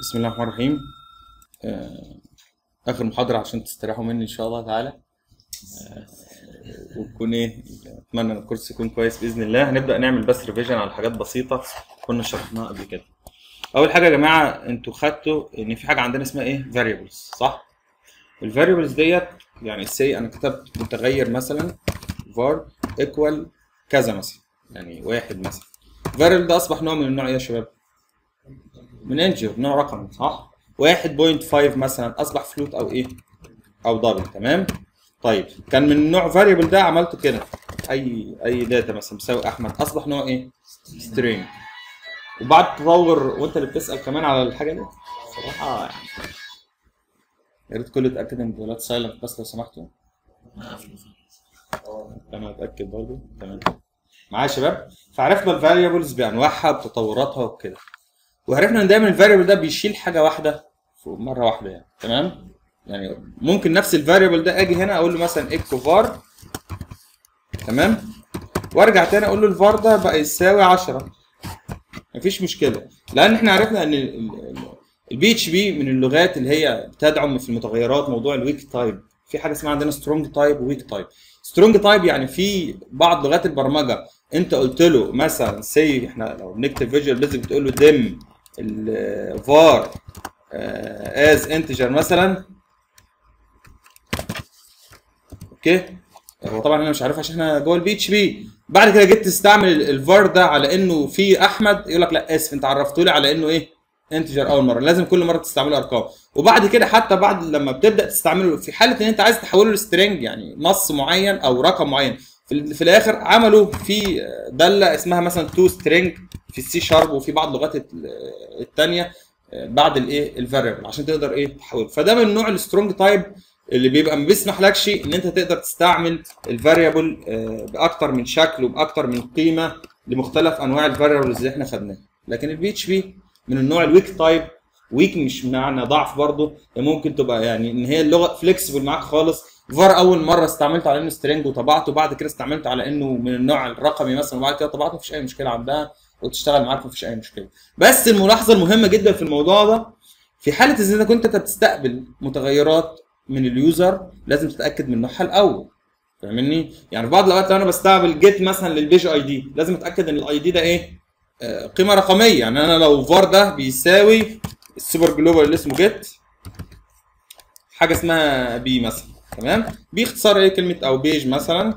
بسم الله الرحمن الرحيم آه، اخر محاضره عشان تستريحوا مني ان شاء الله تعالى آه، وتكون ايه اتمنى ان الكورس يكون كويس باذن الله هنبدا نعمل بس ريفيجن على حاجات بسيطه كنا شرحناها قبل كده اول حاجه يا جماعه انتوا خدتوا ان في حاجه عندنا اسمها ايه فاريبلز صح الفاريبلز ديت يعني سي انا كتبت متغير مثلا var equal كذا مثلا يعني واحد مثلا فاريبل ده اصبح نوع من النوع ايه يا شباب من انجر نوع رقمي صح 1.5 مثلا اصبح فلوت او ايه او دبل تمام طيب كان من نوع فاريبل ده عملته كده اي اي داتا مثلا بيساوي احمد اصبح نوع ايه سترينج وبعد تطور وانت اللي بتسال كمان على الحاجه دي صراحه يعني يا ريت كله يتاكد ان الفيديوهات سايلنت بس لو سمحتوا انا اتاكد برضه تمام معايا يا شباب فعرفنا الفاريبلز بانواعها بتطوراتها وكده وعرفنا ان دايما الفاريبل ده بيشيل حاجه واحده في مره واحده يعني تمام يعني ممكن نفس الفاريبل ده اجي هنا اقول له مثلا ايكو فار تمام وارجع تاني اقول له الفار ده بقى يساوي 10 مفيش مشكله لان احنا عرفنا ان البي اتش بي من اللغات اللي هي بتدعم في المتغيرات موضوع الويك تايب في حاجه اسمها عندنا سترونج تايب وويك تايب سترونج تايب يعني في بعض لغات البرمجه انت قلت له مثلا سي احنا لو بنكتب فيجوال بيزك بتقول له ديم الفار از انتجر مثلا اوكي هو طبعا انا مش عارف عشان احنا جوه البي اتش بي بعد كده جيت تستعمل الفار ده على انه في احمد يقول لك لا اسف انت عرفته لي على انه ايه انتجر اول مره لازم كل مره تستعمله ارقام وبعد كده حتى بعد لما بتبدا تستعمله في حاله ان انت عايز تحوله لسترنج يعني نص معين او رقم معين في, في الاخر عملوا في داله اسمها مثلا تو سترينج في السي شارب وفي بعض اللغات الثانيه بعد الايه الفاريبل عشان تقدر ايه تحول فده من نوع السترونج تايب اللي بيبقى ما بيسمحلكش ان انت تقدر تستعمل الفاريبل باكتر من شكل وباكتر من قيمه لمختلف انواع الفاريبلز اللي احنا خدناها لكن البي اتش بي من النوع الويك تايب ويك مش معنى ضعف برضه ممكن تبقى يعني ان هي اللغه فليكسبل معاك خالص فار اول مره استعملته على انه سترينج وطبعته وبعد كده استعملته على انه من النوع الرقمي مثلا وبعد كده طبعته مفيش اي مشكله عندها وتشتغل معاك مفيش اي مشكله بس الملاحظه المهمه جدا في الموضوع ده في حاله اذا كنت انت بتستقبل متغيرات من اليوزر لازم تتاكد من نوعها الاول فاهمني يعني في بعض الاوقات لو انا بستقبل جيت مثلا للبيج اي دي لازم اتاكد ان الاي دي ده ايه آه قيمه رقميه يعني انا لو فار ده بيساوي السوبر جلوبال اللي اسمه جيت حاجه اسمها بي مثلا تمام بي اختصار ايه كلمه او بيج مثلا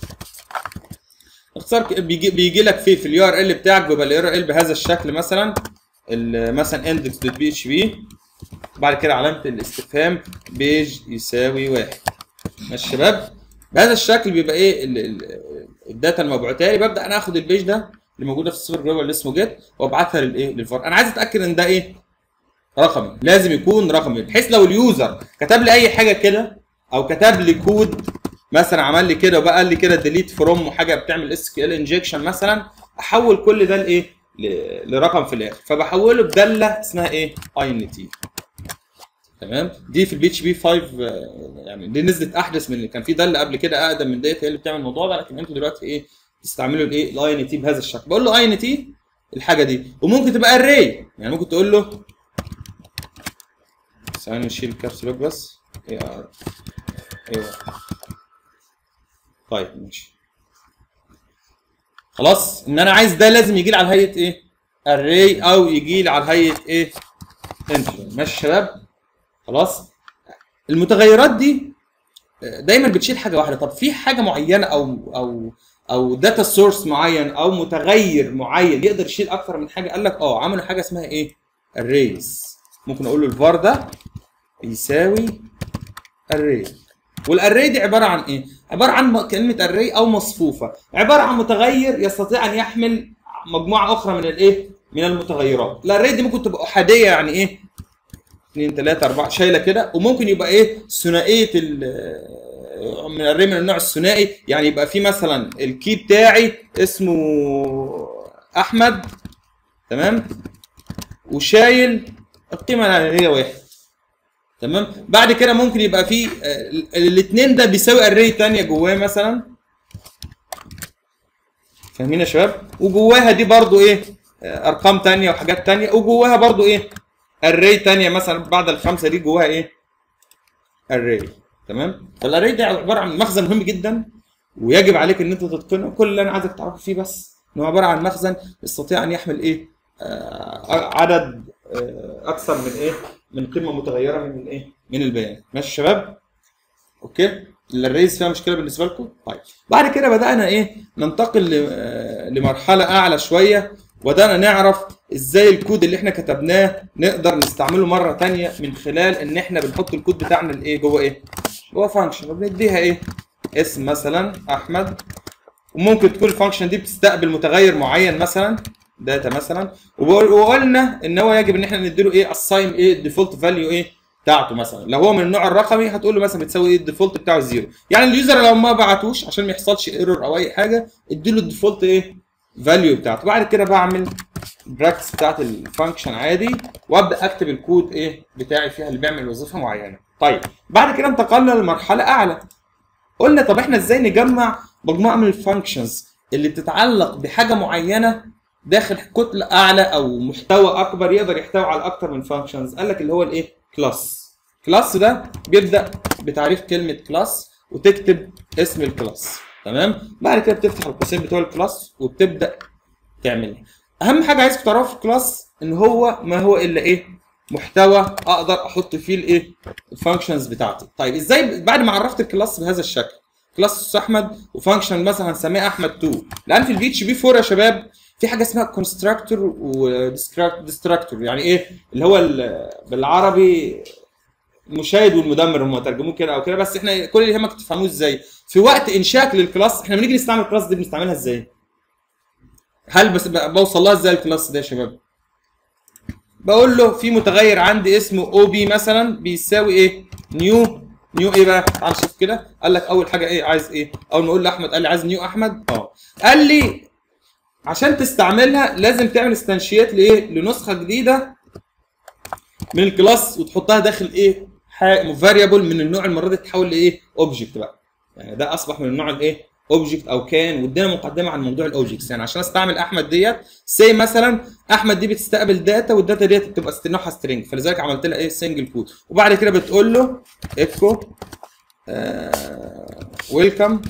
اختصار بيجي, بيجي لك فيه في اليو ار ال بتاعك بيبقى اليو ار ال بهذا الشكل مثلا مثلا اندكس دوت بي اتش بي بعد كده علامه الاستفهام بيج يساوي واحد ماشي يا شباب بهذا الشكل بيبقى ايه ال ال الداتا المبعوثه لي ببدا انا اخد البيج ده اللي موجوده في السوبر جلوبال اللي اسمه جيت وابعتها للايه للفار انا عايز اتاكد ان ده ايه رقمي لازم يكون رقمي بحيث لو اليوزر كتب لي اي حاجه كده او كتب لي كود مثلا عمل لي كده وبقى قال لي كده ديليت فروم وحاجه بتعمل اس كيو ال انجكشن مثلا احول كل ده لايه لرقم في الاخر فبحوله بداله اسمها ايه اي ان تي تمام دي في البي اتش بي 5 يعني دي نزلت احدث من اللي كان في داله قبل كده اقدم من ديت هي اللي بتعمل الموضوع ده لكن انتوا دلوقتي ايه تستعملوا الايه الاي ان تي بهذا الشكل بقول له اي ان تي الحاجه دي وممكن تبقى اري يعني ممكن تقول له ثواني نشيل الكابس لوك بس اي ار ايوه طيب ماشي خلاص ان انا عايز ده لازم يجي لي على هيئه ايه اري او يجي لي على هيئه ايه انتجر ماشي يا شباب خلاص المتغيرات دي دايما بتشيل حاجه واحده طب في حاجه معينه او او او داتا سورس معين او متغير معين يقدر يشيل اكتر من حاجه قال لك اه عملوا حاجه اسمها ايه الريز ممكن اقول له الفار ده يساوي الري والاري دي عباره عن ايه عباره عن كلمه اري او مصفوفه عباره عن متغير يستطيع ان يحمل مجموعه اخرى من الايه من المتغيرات الاري دي ممكن تبقى احاديه يعني ايه 2 3 4 شايله كده وممكن يبقى ايه ثنائيه من الري من النوع الثنائي يعني يبقى في مثلا الكي بتاعي اسمه احمد تمام وشايل القيمه العدديه واحد تمام بعد كده ممكن يبقى في الاثنين ده بيساوي اري ثانيه جواه مثلا فاهمين يا شباب وجواها دي برضو ايه ارقام ثانيه وحاجات ثانيه وجواها برضو ايه اري تانية مثلا بعد الخمسه دي جواها ايه اري تمام فالاري ده عباره عن مخزن مهم جدا ويجب عليك ان انت تتقنه كل اللي انا عايزك تعرفه فيه بس ان هو عباره عن مخزن يستطيع ان يحمل ايه آه عدد آه اكثر من ايه من قيمه متغيره من ايه من البيانات ماشي يا شباب اوكي الريز فيها مشكله بالنسبه لكم طيب بعد كده بدانا ايه ننتقل ل- آه، لمرحله اعلى شويه وبدانا نعرف ازاي الكود اللي احنا كتبناه نقدر نستعمله مره تانية من خلال ان احنا بنحط الكود بتاعنا الايه جوه ايه جوه فانكشن وبنديها ايه اسم مثلا احمد وممكن تكون الفانكشن دي بتستقبل متغير معين مثلا داتا مثلا وبقول- وقلنا ان هو يجب ان احنا نديله ايه اساين ايه الديفولت فاليو ايه بتاعته مثلا لو هو من النوع الرقمي هتقول له مثلا بتساوي ايه الديفولت بتاعه زيرو يعني اليوزر لو ما بعتوش عشان ما يحصلش ايرور او اي حاجه اديله الديفولت ايه فاليو بتاعته بعد كده بعمل براكتس بتاعت الفانكشن عادي وابدا اكتب الكود ايه بتاعي فيها اللي بيعمل وظيفه معينه طيب بعد كده انتقلنا لمرحله اعلى قلنا طب احنا ازاي نجمع مجموعه من الفانكشنز اللي بتتعلق بحاجه معينه داخل كتله اعلى او محتوى اكبر يقدر يحتوي على اكتر من فانكشنز قال لك اللي هو الايه كلاس كلاس ده بيبدا بتعريف كلمه كلاس وتكتب اسم الكلاس تمام بعد كده بتفتح القوسين بتوع الكلاس وبتبدا تعمل اهم حاجه عايزك تعرفها في الكلاس ان هو ما هو الا ايه محتوى اقدر احط فيه الايه الفانكشنز بتاعتي طيب ازاي بعد ما عرفت الكلاس بهذا الشكل كلاس احمد وفانكشن مثلا هنسميه احمد 2 لان في البي اتش بي 4 يا شباب في حاجه اسمها كونستراكتور وديستراكتور يعني ايه اللي هو ال- بالعربي المشاهد والمدمر هم ترجموه كده او كده بس احنا كل اللي يهمك تفهموه ازاي في وقت انشائك للكلاس احنا بنيجي نستعمل الكلاس دي بنستعملها ازاي هل بس ب- بوصل لها ازاي الكلاس ده يا شباب بقول له في متغير عندي اسمه او بي مثلا بيساوي ايه نيو نيو ايه بقى تعال شوف كده قال لك اول حاجه ايه عايز ايه اول ما اقول لاحمد قال لي عايز نيو احمد اه قال لي عشان تستعملها لازم تعمل استنشيات لايه لنسخه جديده من الكلاس وتحطها داخل ايه فاريبل من النوع المره دي تتحول لايه اوبجكت بقى يعني ده اصبح من النوع الايه اوبجكت او كان وادينا مقدمه عن موضوع الاوبجكتس يعني عشان استعمل احمد ديت سي مثلا احمد دي بتستقبل داتا والداتا ديت بتبقى ست- نوعها سترينج فلذلك عملت لها ايه سنجل كود وبعد كده بتقول له ايكو ويلكم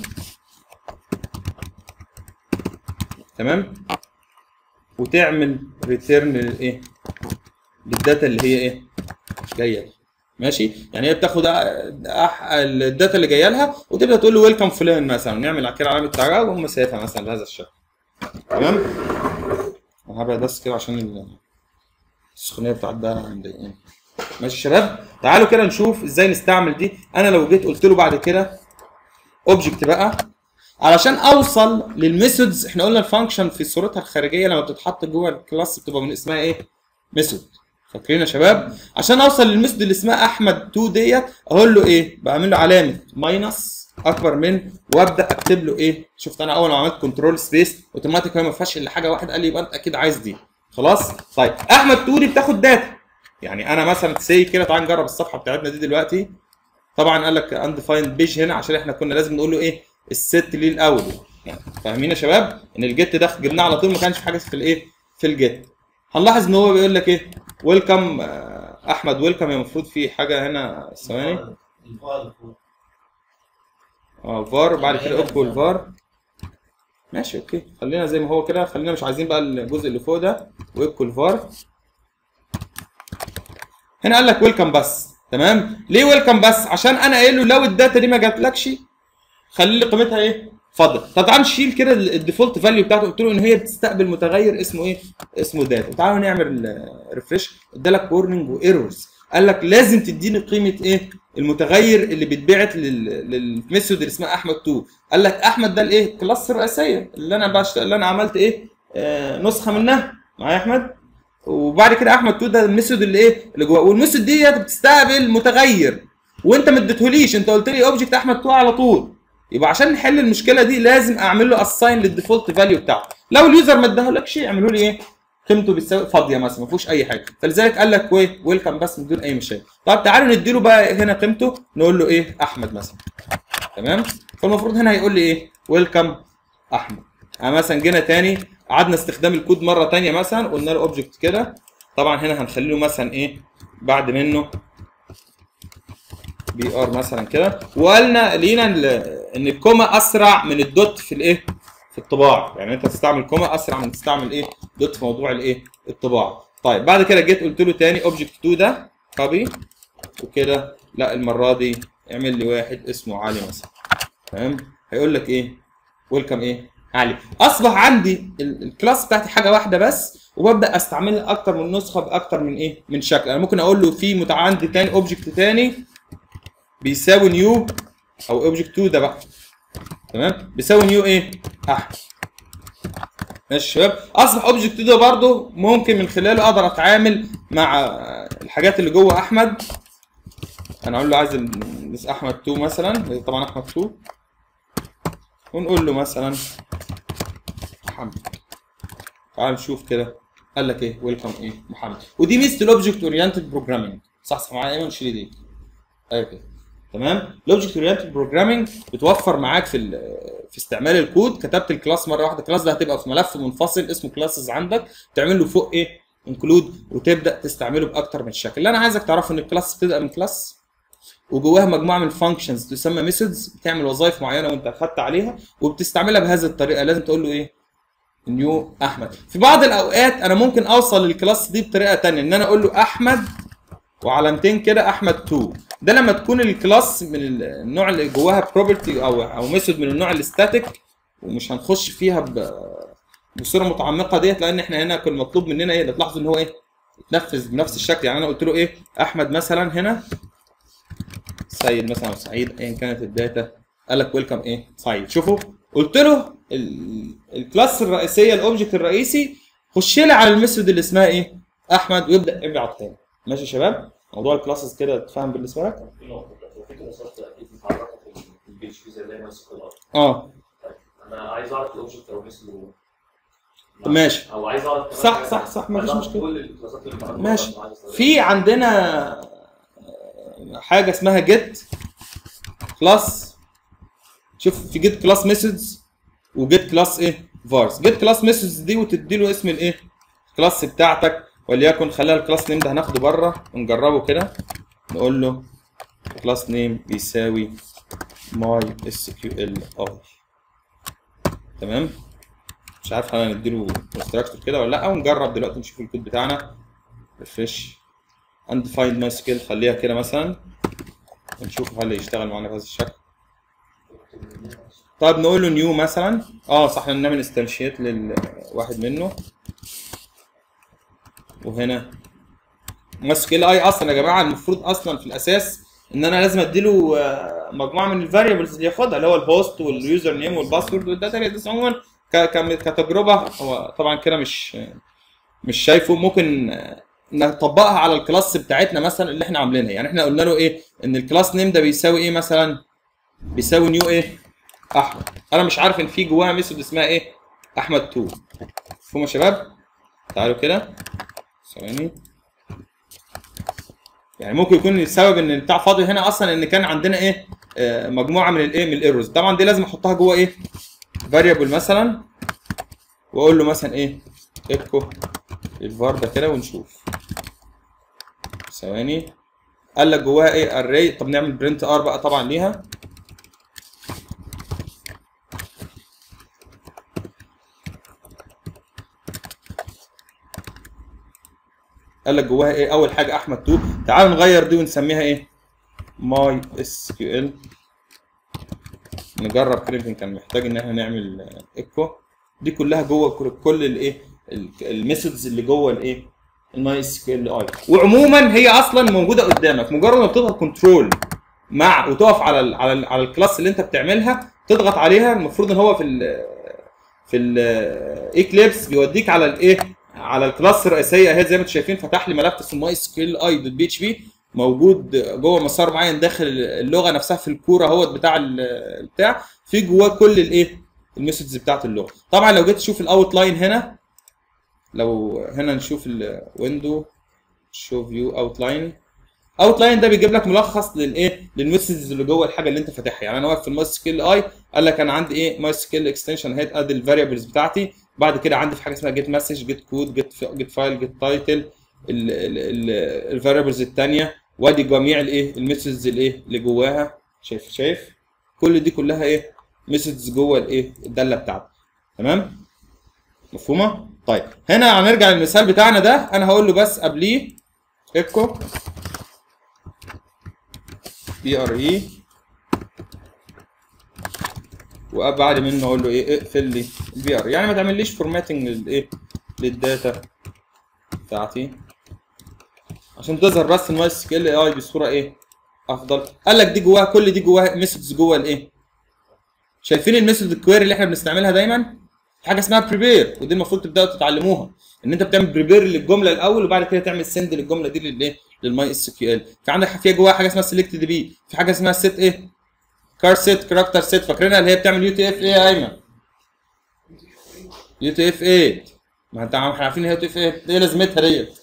تمام وتعمل ريتيرن للايه للداتا اللي هي ايه جايه دي. ماشي يعني هي بتاخد أح- أح- الداتا اللي جايه لها وتبدا تقول له ويلكم فلان مثلا نعمل كده علامه تعجب وهم سايفها مثلا بهذا الشكل تمام انا هبعد بس كده عشان ال- السخونيه بتاعت ده مضايقاني ماشي يا شباب تعالوا كده نشوف ازاي نستعمل دي انا لو جيت قلت له بعد كده اوبجكت بقى علشان اوصل للميثودز احنا قلنا الفانكشن في صورتها الخارجيه لما بتتحط جوه الكلاس بتبقى من اسمها ايه ميثود فاكرين يا شباب عشان اوصل للميثود اللي اسمها احمد 2 ديت اقول له ايه بعمل له علامه ماينس اكبر من وابدا اكتب له ايه شفت انا اول ما عملت كنترول سبيس اوتوماتيك ما فيهاش الا حاجه واحده قال لي يبقى انت اكيد عايز دي خلاص طيب احمد 2 دي بتاخد داتا يعني انا مثلا سي كده تعال نجرب الصفحه بتاعتنا دي دلوقتي طبعا قال لك انديفايند بيج هنا عشان احنا كنا لازم نقول له ايه الست ليه الاول يعني فاهمين يا شباب ان الجيت ده جبناه على طول ما كانش في حاجه في الايه في الجيت هنلاحظ ان هو بيقول لك ايه ويلكم احمد ويلكم هي المفروض في حاجه هنا ثواني اه فار بعد كده اوكو الفار ماشي اوكي خلينا زي ما هو كده خلينا مش عايزين بقى الجزء اللي فوق ده وايكو الفار هنا قال لك ويلكم بس تمام ليه ويلكم بس عشان انا قايل له لو الداتا دي ما جاتلكش خلي لي قيمتها ايه فاضل طب تعال نشيل كده ال- الديفولت فاليو بتاعته قلت له ان هي بتستقبل متغير اسمه ايه اسمه داتا تعالوا نعمل ريفرش ادالك وورنينج وايرورز قال لك لازم تديني قيمه ايه المتغير اللي بيتبعت لل- للميثود اللي اسمها احمد 2 قال لك احمد ده الايه كلاس الرئيسيه اللي انا بشت... اللي انا عملت ايه آه نسخه منها معايا يا احمد وبعد كده احمد 2 ده الميثود اللي ايه اللي جوه والميثود ديت بتستقبل متغير وانت ما اديتهوليش انت قلت لي اوبجكت احمد 2 على طول يبقى عشان نحل المشكله دي لازم اعمل له اساين للديفولت فاليو بتاعته لو اليوزر ما اداهولكش اعملوا لي ايه قيمته بتساوي فاضيه مثلا ما فيهوش اي حاجه فلذلك قال لك ويه ويلكم بس من دون اي مشاكل طب تعالوا نديله بقى هنا قيمته نقول له ايه احمد مثلا تمام فالمفروض هنا هيقول لي ايه ويلكم احمد يعني مثلا جينا تاني قعدنا استخدام الكود مره تانية مثلا قلنا له اوبجكت كده طبعا هنا هنخلي له مثلا ايه بعد منه بي ار مثلا كده وقالنا لينا ال- ان الكوما اسرع من الدوت في الايه في الطباعه يعني انت تستعمل كوما اسرع من تستعمل ايه دوت في موضوع الايه الطباعه طيب بعد كده جيت قلت له تاني اوبجكت 2 ده كوبي وكده لا المره دي اعمل لي واحد اسمه علي مثلا تمام هيقول لك ايه ويلكم ايه علي اصبح عندي ال- الكلاس بتاعتي حاجه واحده بس وببدا استعملها اكتر من نسخه باكتر من ايه من شكل انا ممكن اقول له في متع عندي تاني اوبجكت تاني بيساوي نيو او اوبجكت 2 ده بقى تمام بيساوي نيو ايه احمد ماشي يا شباب اصبح اوبجكت 2 ده برضه ممكن من خلاله اقدر اتعامل مع الحاجات اللي جوه احمد انا اقول له عايز ال- احمد 2 مثلا طبعا احمد 2 ونقول له مثلا محمد تعال نشوف كده قال لك ايه ويلكم ايه محمد ودي ميزه الاوبجكت اورينتد بروجرامنج صح صح معايا ايمن شيل دي ايوه كده تمام الاوبجكت اورينتد بروجرامنج بتوفر معاك في ال- في استعمال الكود كتبت الكلاس مره واحده الكلاس ده هتبقى في ملف منفصل اسمه كلاسز عندك تعمل له فوق ايه انكلود وتبدا تستعمله باكتر من شكل اللي انا عايزك تعرفه ان الكلاس بتبدا من كلاس وجواها مجموعه من الفانكشنز تسمى ميثودز بتعمل وظائف معينه وانت اخدت عليها وبتستعملها بهذه الطريقه لازم تقول له ايه نيو احمد في بعض الاوقات انا ممكن اوصل للكلاس دي بطريقه تانية ان انا اقول له احمد وعلامتين كده احمد 2 ده لما تكون الكلاس من النوع اللي جواها بروبرتي او او ميثود من النوع الاستاتيك ومش هنخش فيها ب- بصوره متعمقه ديت لان احنا هنا كان مطلوب مننا ايه تلاحظوا ان هو ايه يتنفذ بنفس الشكل يعني انا قلت له ايه احمد مثلا هنا سيد مثلا او سعيد ايا كانت الداتا قال لك ويلكم ايه سعيد شوفوا قلت له ال- الكلاس الرئيسيه الاوبجكت الرئيسي خش لي على الميثود اللي اسمها ايه احمد ويبدا يبعت تاني ماشي يا شباب موضوع الكلاسز كده تفهم بالنسبه لك في نقطة لو في كلاسات اكيد متعرفة في البيج في زي ما سكول اه طيب انا عايز اعرف الاوبجكت لو مثله ماشي او عايز اعرف كمان صح، حاجة- صح، صح، مفيش عايز أعرف مشكلة. كل الكلاسات اللي متعرفة ماشي. أنا عايز أستخدمها. في عندنا حاجه اسمها جيت كلاس شوف في جيت كلاس ميثودز وجيت كلاس ايه فارس جيت كلاس ميثودز دي وتدي له اسم الايه الكلاس بتاعتك وليكن خليها الكلاس نيم ده هناخده بره ونجربه كده نقول له كلاس نيم بيساوي ماي اس كيو ال اي تمام مش عارف هل هنديله كونستراكتور كده ولا لا ونجرب دلوقتي نشوف الكود بتاعنا ريفرش undefined my skill خليها كده مثلا ونشوف هل يشتغل معانا بهذا الشكل طيب نقول له نيو مثلا اه صح نعمل انستنشيت للواحد منه وهنا ما سكيل اي اصلا يا جماعه المفروض اصلا في الاساس ان انا لازم اديله آه، مجموعه من الفاريبلز اللي ياخدها اللي هو الهوست واليوزر نيم والباسورد والداتا بيس عموما ك- ك- كتجربه هو طبعا كده مش مش شايفه ممكن آه، نطبقها على الكلاس بتاعتنا مثلا اللي احنا عاملينها يعني احنا قلنا له ايه ان الكلاس نيم ده بيساوي ايه مثلا بيساوي نيو ايه احمد انا مش عارف ان في جواها ميثود اسمها ايه احمد 2 مفهوم يا شباب تعالوا كده ثواني يعني ممكن يكون السبب ان البتاع فاضي هنا اصلا ان كان عندنا ايه آه، مجموعه من الايه من الايرورز طبعا دي لازم احطها جوه ايه فاريبل مثلا واقول له مثلا ايه ايكو الفار ده كده ونشوف ثواني قال لك جواها ايه اري طب نعمل برنت ار بقى طبعا ليها قال لك جواها ايه اول حاجه احمد 2 تعال نغير دي ونسميها ايه ماي اس كيو ال نجرب كده يمكن كان محتاج ان احنا نعمل ايكو دي كلها جوه كل- كل الايه الميثودز اللي جوه الايه الماي اس كيو ال اي وعموما هي اصلا موجوده قدامك مجرد ما بتضغط كنترول مع وتقف على ال على ال على الكلاس اللي انت بتعملها تضغط عليها المفروض ان هو في ال في الاكليبس بيوديك على الايه على الكلاس الرئيسيه اهي زي ما انتم شايفين فتح لي ملف اسمه ماي سكيل اي دوت بي اتش بي موجود جوه مسار معين داخل اللغه نفسها في الكوره اهوت بتاع ال- البتاع في جواه كل الايه الميثودز بتاعت اللغه طبعا لو جيت تشوف الاوت لاين هنا لو هنا نشوف الويندو شو فيو اوت لاين اوت لاين ده بيجيب لك ملخص للايه للميثودز اللي جوه الحاجه اللي انت فاتحها يعني انا واقف في الماي سكيل اي قال لك انا عندي ايه ماي سكيل اكستنشن هيد ادي الفاريبلز بتاعتي بعد كده عندي في حاجه اسمها جيت مسج جيت كود جيت جيت فايل جيت تايتل الفاريبلز الثانيه وادي جميع الايه الميثودز الايه اللي جواها شايف شايف كل دي كلها ايه ميثودز جوه الايه الداله بتاعتك تمام مفهومه طيب هنا هنرجع للمثال بتاعنا ده انا هقول له بس قبليه ايكو بي ار اي وابعد منه اقول له ايه اقفل لي البي ار يعني ما تعمليش فورماتنج للايه للداتا بتاعتي عشان تظهر بس الماي اس كيل اي بصوره ايه افضل قال لك دي جواها كل دي جواها ميثودز جوه الايه شايفين الميثود الكويري اللي احنا بنستعملها دايما في حاجه اسمها بريبير ودي المفروض تبداوا تتعلموها ان انت بتعمل بريبير للجمله الاول وبعد كده تعمل سند للجمله دي للايه للماي اس كيو ال في عندك فيها جواها حاجه اسمها سيلكت دي بي في حاجه اسمها سيت ايه كار سيت كاركتر سيت فاكرينها اللي هي بتعمل يو تي اف ايه يا ايمن يو تي اف 8 ما انت احنا عارفين هي يو تي اف 8 ايه لازمتها ديت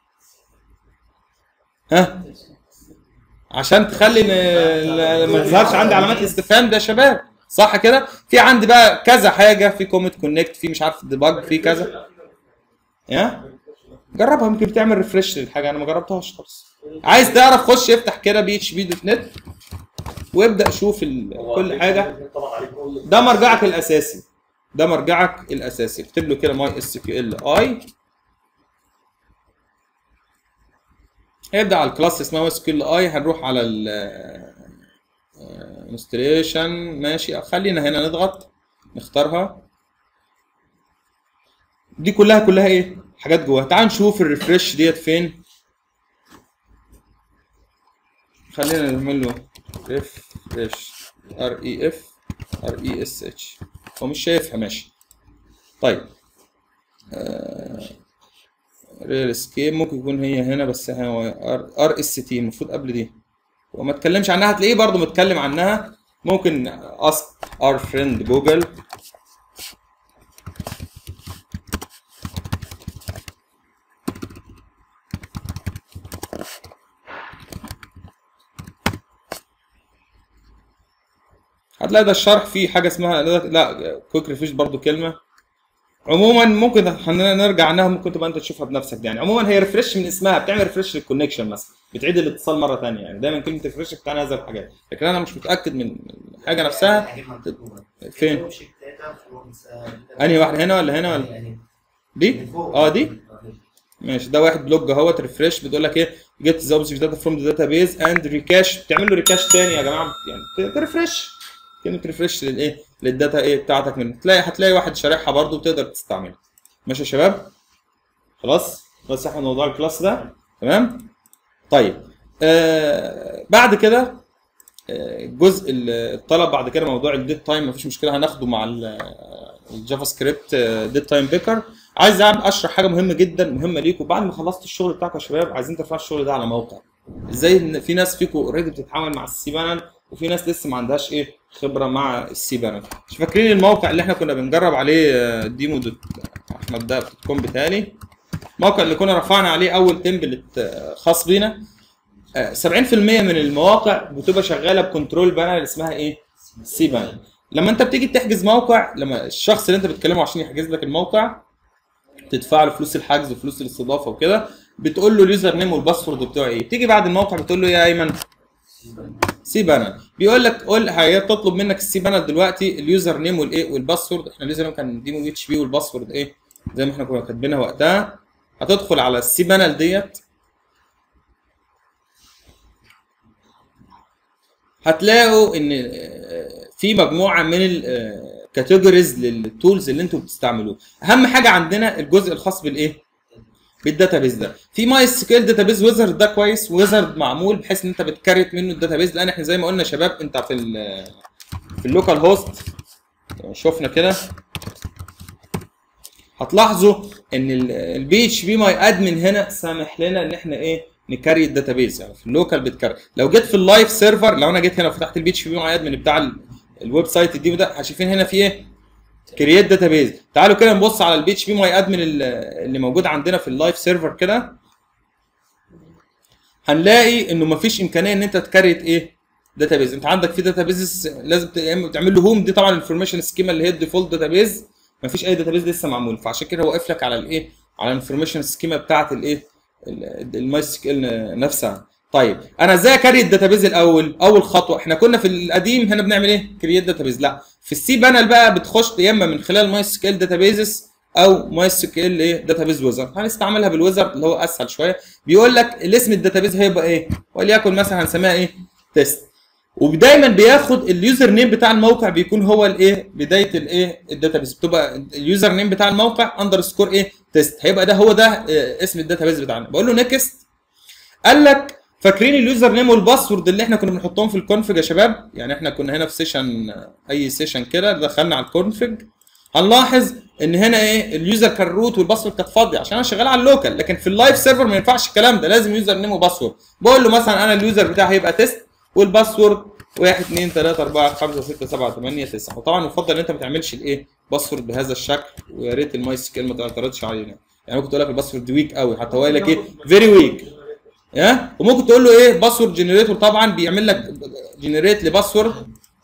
ها عشان تخلي م- ما تظهرش عندي علامات الاستفهام ده يا شباب صح كده في عندي بقى كذا حاجه في كومنت كونكت في مش عارف ديباج في كذا يا جربها يمكن بتعمل ريفرش للحاجه انا ما جربتهاش خالص عايز تعرف خش افتح كده بي اتش بي دوت نت وابدا شوف ال- هو كل حاجه طبعا عليه كل ده مرجعك الاساسي ده مرجعك الاساسي اكتب له كده ماي اس كيو ال اي هيبدا على الكلاس اسمها اس كيو ال اي هنروح على ال انستليشن ماشي خلينا هنا نضغط نختارها دي كلها كلها ايه حاجات جواها تعال نشوف الريفرش ديت فين خلينا نعمل له ريفرش ار اي اف ار اي اس اتش هو مش شايفها ماشي طيب ريل سكيب ممكن يكون هي هنا بس هو ار ار اس تي المفروض قبل دي وما اتكلمش عنها هتلاقيه برضو متكلم عنها ممكن اسك ار فريند جوجل هتلاقي ده الشرح فيه حاجه اسمها لا كويك ريفيش برضو كلمه عموما ممكن خلينا نرجع عنها ممكن تبقى انت تشوفها بنفسك دي. يعني عموما هي ريفرش من اسمها بتعمل ريفرش للكونكشن مثلا بتعيد الاتصال مره ثانيه يعني دايما كلمه ريفرش بتعني هذه الحاجات لكن انا مش متاكد من الحاجه نفسها فين انهي واحده هنا ولا هنا ولا دي اه دي ماشي ده واحد بلوج اهوت ريفرش بتقول لك ايه جيت ذا اوبجكت داتا فروم ذا داتا بيز اند ريكاش بتعمل له ريكاش تاني يا جماعه يعني تريفرش كلمه ريفرش للايه للداتا ايه بتاعتك من تلاقي هتلاقي واحد شارحها برضو وتقدر تستعملها ماشي يا شباب خلاص خلاص احنا موضوع الكلاس ده تمام طيب آه بعد كده آه، الجزء ال- الطلب بعد كده موضوع الديت تايم مفيش مشكله هناخده مع ال- الجافا سكريبت ديت تايم بيكر عايز أعمل- اشرح حاجه مهمه جدا مهمه ليكم بعد ما خلصتوا الشغل بتاعكم يا شباب عايزين ترفعوا الشغل ده على موقع ازاي ان في ناس فيكم اوريدي بتتعامل مع السي بانل وفي ناس لسه ما عندهاش ايه خبره مع السي بانل مش فاكرين الموقع اللي احنا كنا بنجرب عليه آه، ديمو دوت احمد ده دوت كوم بتاعي الموقع اللي كنا رفعنا عليه اول تمبلت آه، خاص بينا آه، 70% من المواقع بتبقى شغاله بكنترول بانل اسمها ايه؟ سي بانل لما انت بتيجي تحجز موقع لما الشخص اللي انت بتكلمه عشان يحجز لك الموقع تدفع له فلوس الحجز وفلوس الاستضافه وكده بتقول له اليوزر نيم والباسورد بتوعه ايه تيجي بعد الموقع بتقول له يا ايمن سي بانل بيقول لك قول هي تطلب منك السي بانل دلوقتي اليوزر نيم والايه والباسورد احنا اليوزر نيم كان ديمو اتش بي والباسورد ايه زي ما احنا كنا كاتبينها وقتها هتدخل على السي بانل ديت هتلاقوا ان آه، في مجموعه من الكاتيجوريز للتولز اللي انتوا بتستعملوه اهم حاجه عندنا الجزء الخاص بالايه بالداتابيز ده في ماي اس كيل داتابيز ويزرد ده كويس ويزرد معمول بحيث ان انت بتكريت منه الداتابيز لان احنا زي ما قلنا يا شباب انت في ال في اللوكال هوست شفنا كده هتلاحظوا ان البي اتش بي ماي ادمن هنا سامح لنا ان احنا ايه نكري الداتابيز يعني في اللوكال بتكري لو جيت في اللايف سيرفر لو انا جيت هنا وفتحت البي اتش بي ماي ادمن بتاع ال- الويب سايت الديمو ده هشوفين هنا في ايه كرييت داتابيز تعالوا كده نبص على البي اتش بي ماي ادمن اللي موجود عندنا في اللايف سيرفر كده هنلاقي انه مفيش امكانيه ان انت تكريت ايه داتابيز انت عندك في داتابيز لازم ت- يا اما تعمل له هوم دي طبعا الانفورميشن سكيما اللي هي الديفولت داتابيز مفيش اي داتابيز لسه معمول فعشان كده هو واقف لك على الايه على الانفورميشن سكيما بتاعه الايه الماي سكيل نفسها طيب انا ازاي اكري الداتابيز الاول اول خطوه احنا كنا في القديم هنا بنعمل ايه كرييت داتابيز لا في السي بانل بقى بتخش يا اما من خلال ماي سكيل داتابيزز او ماي سكيل ايه داتابيز ويزر هنستعملها بالويزر اللي هو اسهل شويه بيقول لك الاسم الداتابيز هيبقى ايه وليكن مثلا هنسميها ايه تيست ودايما بياخد اليوزر نيم بتاع الموقع بيكون هو الايه بدايه الايه الداتابيز بتبقى اليوزر نيم بتاع الموقع اندرسكور ايه تيست هيبقى ده هو ده آه، اسم الداتابيز بتاعنا بقول له نيكست قال لك فاكرين اليوزر نيم والباسورد اللي احنا كنا بنحطهم في الكونفج يا شباب يعني احنا كنا هنا في سيشن اي سيشن كده دخلنا على الكونفج هنلاحظ ان هنا ايه اليوزر كان روت والباسورد كانت فاضيه عشان انا شغال على اللوكال لكن في اللايف سيرفر ما ينفعش الكلام ده لازم يوزر نيم وباسورد بقول له مثلا انا اليوزر بتاعي هيبقى تيست والباسورد 1 2 3 4 5 6 7 8 9 وطبعا يفضل ان انت ما تعملش الايه باسورد بهذا الشكل ويا ريت الماي سكيل ما تعترضش علينا يعني ممكن تقول لك الباسورد ويك قوي حتى هو قايل لك ايه فيري ويك ها وممكن تقول له ايه باسورد جنريتور طبعا بيعمل لك جنريت لباسورد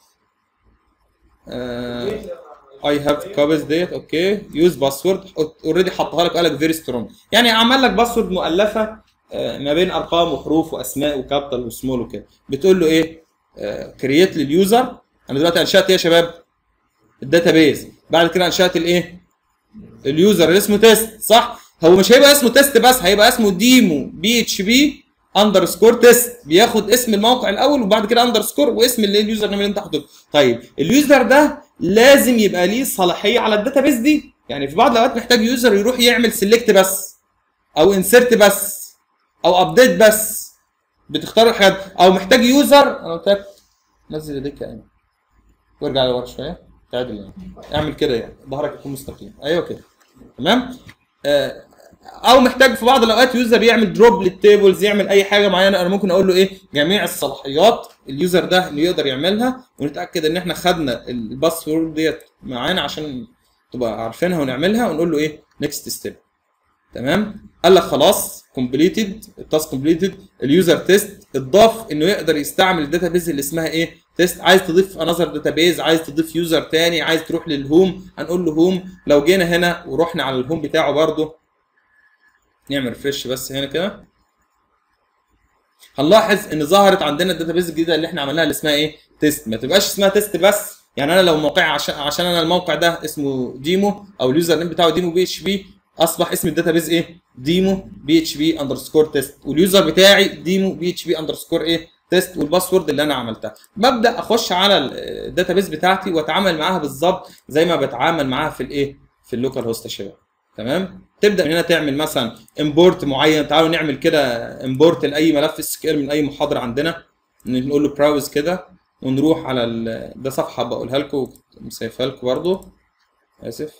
اي هاف كوبيز ديت اوكي يوز باسورد اوريدي حطها لك قال لك فيري سترونج يعني عمل لك باسورد مؤلفه آه، ما بين ارقام وحروف واسماء وكابيتال وسمول وكده بتقول له ايه كرييت لليوزر انا دلوقتي انشات ايه يا شباب الداتابيز بعد كده انشات الايه اليوزر اللي اسمه تيست صح هو مش هيبقى اسمه تيست بس هيبقى اسمه ديمو بي اتش بي اندرسكور تيست بياخد اسم الموقع الاول وبعد كده اندرسكور واسم اللي اليوزر نيم اللي انت حاطه طيب اليوزر ده لازم يبقى ليه صلاحيه على الداتابيز دي يعني في بعض الاوقات محتاج يوزر يروح يعمل سيلكت بس او انسرت بس او ابديت بس بتختار الحاجات او محتاج يوزر انا قلت لك نزل ايديك يعني وارجع لورا شويه تعدل يعني اعمل كده يعني ظهرك يكون مستقيم ايوه كده تمام آه، او محتاج في بعض الاوقات يوزر يعمل دروب للتيبلز يعمل اي حاجه معينه انا ممكن اقول له ايه جميع الصلاحيات اليوزر ده اللي يقدر يعملها ونتاكد ان احنا خدنا الباسورد ديت معانا عشان تبقى عارفينها ونعملها ونقول له ايه نيكست ستيب تمام قال لك خلاص كومبليتد التاسك كومبليتد اليوزر تيست اتضاف انه يقدر يستعمل الداتابيز اللي اسمها ايه تيست عايز تضيف انذر داتابيز عايز تضيف يوزر تاني عايز تروح للهوم هنقول له هوم لو جينا هنا ورحنا على الهوم بتاعه برده نعمل فريش بس هنا كده هنلاحظ ان ظهرت عندنا الداتابيز الجديده اللي احنا عملناها اللي اسمها ايه تيست ما تبقاش اسمها تيست بس يعني انا لو موقعي عشان عشان انا الموقع ده اسمه ديمو او اليوزر نيم بتاعه ديمو بي اتش بي اصبح اسم الداتابيز ايه ديمو بي اتش بي اندرسكور تيست واليوزر بتاعي ديمو بي اتش بي اندرسكور ايه تيست والباسورد اللي انا عملتها ببدا اخش على الداتابيز بتاعتي واتعامل معاها بالظبط زي ما بتعامل معاها في الايه في اللوكال هوست يا شباب تمام تبدا من هنا تعمل مثلا امبورت معين تعالوا نعمل كده امبورت لاي ملف سكيل من اي محاضره عندنا نقول له براوز كده ونروح على ال... ده صفحه بقولها لكم مسيفها لكم برضه اسف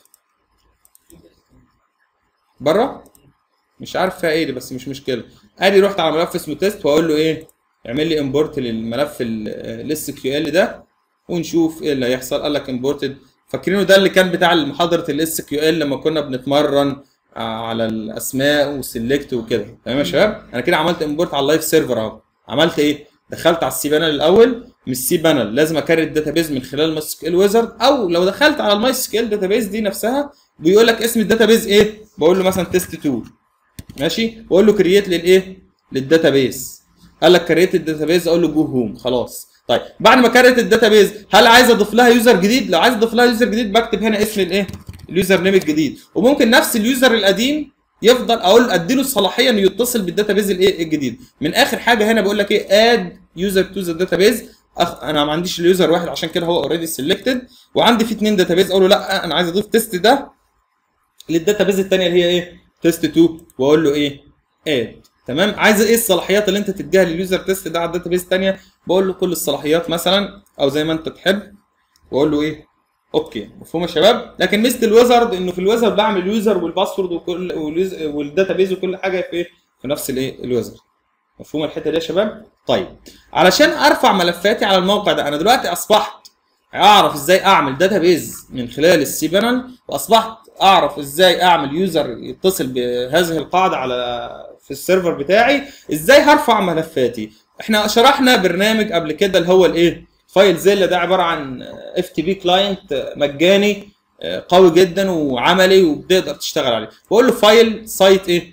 بره مش عارف فيها ايه دي بس مش مشكله ادي رحت على ملف اسمه تيست واقول له ايه اعمل لي امبورت للملف الاس كيو ال ده ونشوف ايه اللي هيحصل قال لك امبورتد فاكرينه ده اللي كان بتاع محاضره الاس كيو ال لما كنا بنتمرن على الاسماء والسلكت وكده تمام يا شباب انا كده عملت امبورت على اللايف سيرفر اهو عملت ايه دخلت على السي بانل الاول من السي بانل لازم اكرر الداتابيز من خلال الماي سكيل ويزرد او لو دخلت على الماي سكيل داتابيز دي نفسها بيقول لك اسم الداتابيز ايه بقول له مثلا تيست 2 ماشي بقول له كرييت للايه للداتابيز قال لك كريت الداتابيز اقول له جو هوم خلاص طيب بعد ما كريت الداتابيز هل عايز اضيف لها يوزر جديد لو عايز اضيف لها يوزر جديد بكتب هنا اسم الايه اليوزر نيم الجديد وممكن نفس اليوزر القديم يفضل اقول اديله الصلاحيه انه يتصل بالداتابيز الايه الجديد من اخر حاجه هنا بقول لك ايه اد يوزر تو ذا داتابيز أخ... انا ما عنديش اليوزر واحد عشان كده هو اوريدي سيلكتد وعندي في اثنين داتابيز اقول له لا انا عايز اضيف تيست ده للداتابيز الثانيه اللي هي ايه تيست 2 واقول له ايه اد تمام عايز ايه الصلاحيات اللي انت تديها لليوزر تيست ده على الداتابيز الثانيه بقول له كل الصلاحيات مثلا او زي ما انت تحب واقول له ايه اوكي مفهوم يا شباب لكن ميزه الويزرد انه في الويزرد بعمل يوزر والباسورد وكل والداتابيز وكل حاجه في ايه في نفس الايه الويزرد مفهوم الحته دي يا شباب طيب علشان ارفع ملفاتي على الموقع ده انا دلوقتي اصبحت اعرف ازاي اعمل داتابيز من خلال السي بانل واصبحت اعرف ازاي اعمل يوزر يتصل بهذه القاعده على في السيرفر بتاعي ازاي هرفع ملفاتي احنا شرحنا برنامج قبل كده اللي هو الايه فايل زيلا ده عباره عن اف تي بي كلاينت مجاني قوي جدا وعملي وبتقدر تشتغل عليه بقول له فايل سايت ايه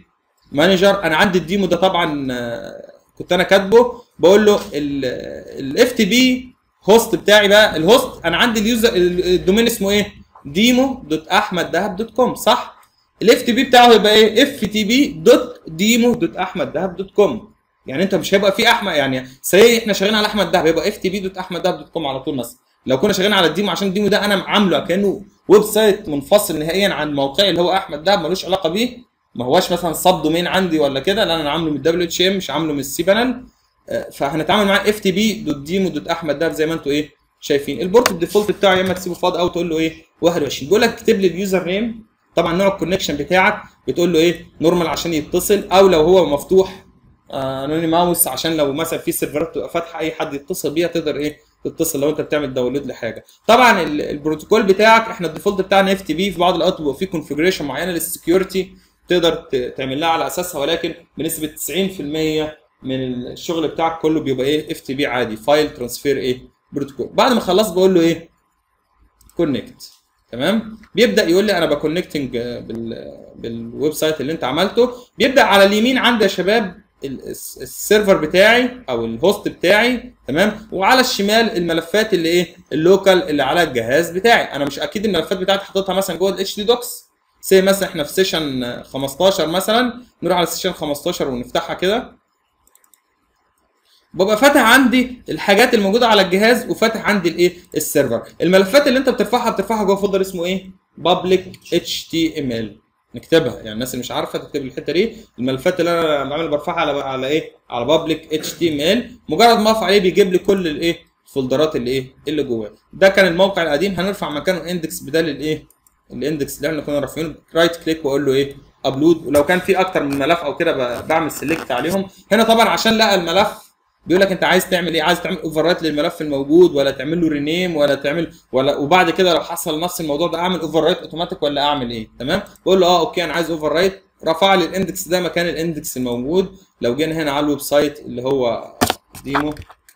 مانجر انا عندي الديمو ده طبعا آه، كنت انا كاتبه بقول له الاف تي بي هوست بتاعي بقى الهوست انا عندي اليوزر الدومين اسمه ايه ديمو دوت احمد دهب دوت كوم صح الاف تي بي بتاعه يبقى ايه اف تي بي دوت ديمو دوت احمد دهب دوت كوم يعني انت مش هيبقى في احمد يعني سي احنا شغالين على احمد دهب يبقى اف تي بي دوت احمد دهب دوت كوم على طول مثلا لو كنا شغالين على الديمو عشان الديمو ده انا عامله كانه ويب سايت منفصل نهائيا عن موقعي اللي هو احمد دهب ملوش علاقه بيه ما هواش مثلا سب دومين عندي ولا كده لا انا عامله من الدبليو اتش ام مش عامله من السي بانل فهنتعامل مع اف تي بي دوت ديمو دوت احمد دهب زي ما انتوا ايه شايفين البورت الديفولت بتاعه يا اما تسيبه فاضي او تقول له ايه 21 بيقول لك اكتب لي اليوزر نيم طبعا نوع الكونكشن بتاعك بتقول له ايه نورمال عشان يتصل او لو هو مفتوح انونيماوس عشان لو مثلا في سيرفرات تبقى فاتحه اي حد يتصل بيها تقدر ايه تتصل لو انت بتعمل داونلود لحاجه طبعا ال- البروتوكول بتاعك احنا الديفولت بتاعنا اف تي بي في بعض الاوقات بيبقى فيه كونفجريشن معينه للسكيورتي تقدر ت- تعمل لها على اساسها ولكن بنسبه 90% من الشغل بتاعك كله بيبقى ايه اف تي بي عادي فايل ترانسفير ايه بروتوكول بعد ما خلصت بقول له ايه كونكت تمام بيبدا يقول لي انا بكونكتنج بال بالويب سايت اللي انت عملته بيبدا على اليمين عندي يا شباب ال- الس- السيرفر بتاعي او الهوست بتاعي تمام وعلى الشمال الملفات اللي ايه اللوكال اللي على الجهاز بتاعي انا مش اكيد الملفات بتاعتي حاططها مثلا جوه الاتش دي دوكس زي مثلا احنا في سيشن 15 مثلا نروح على سيشن 15 ونفتحها كده ببقى فاتح عندي الحاجات الموجوده على الجهاز وفاتح عندي الايه السيرفر الملفات اللي انت بترفعها بترفعها جوه فولدر اسمه ايه public html نكتبها يعني الناس اللي مش عارفه تكتب الحته دي الملفات اللي انا بعمل برفعها على على ايه على public html مجرد ما اقف عليه بيجيب لي كل الايه الفولدرات اللي ايه اللي جواه ده كان الموقع القديم هنرفع مكانه اندكس بدل الايه الاندكس اللي احنا كنا رافعينه رايت كليك واقول له ايه ابلود ولو كان في اكتر من ملف او كده ب- بعمل سيلكت عليهم هنا طبعا عشان لقى الملف بيقول لك انت عايز تعمل ايه عايز تعمل اوفر رايت للملف الموجود ولا تعمل له رينيم ولا تعمل ولا وبعد كده لو حصل نفس الموضوع ده اعمل اوفر رايت اوتوماتيك ولا اعمل ايه تمام بقول له اه اوكي انا عايز اوفر رايت رفع لي الاندكس ده مكان الاندكس الموجود لو جينا هنا على الويب سايت اللي هو ديمو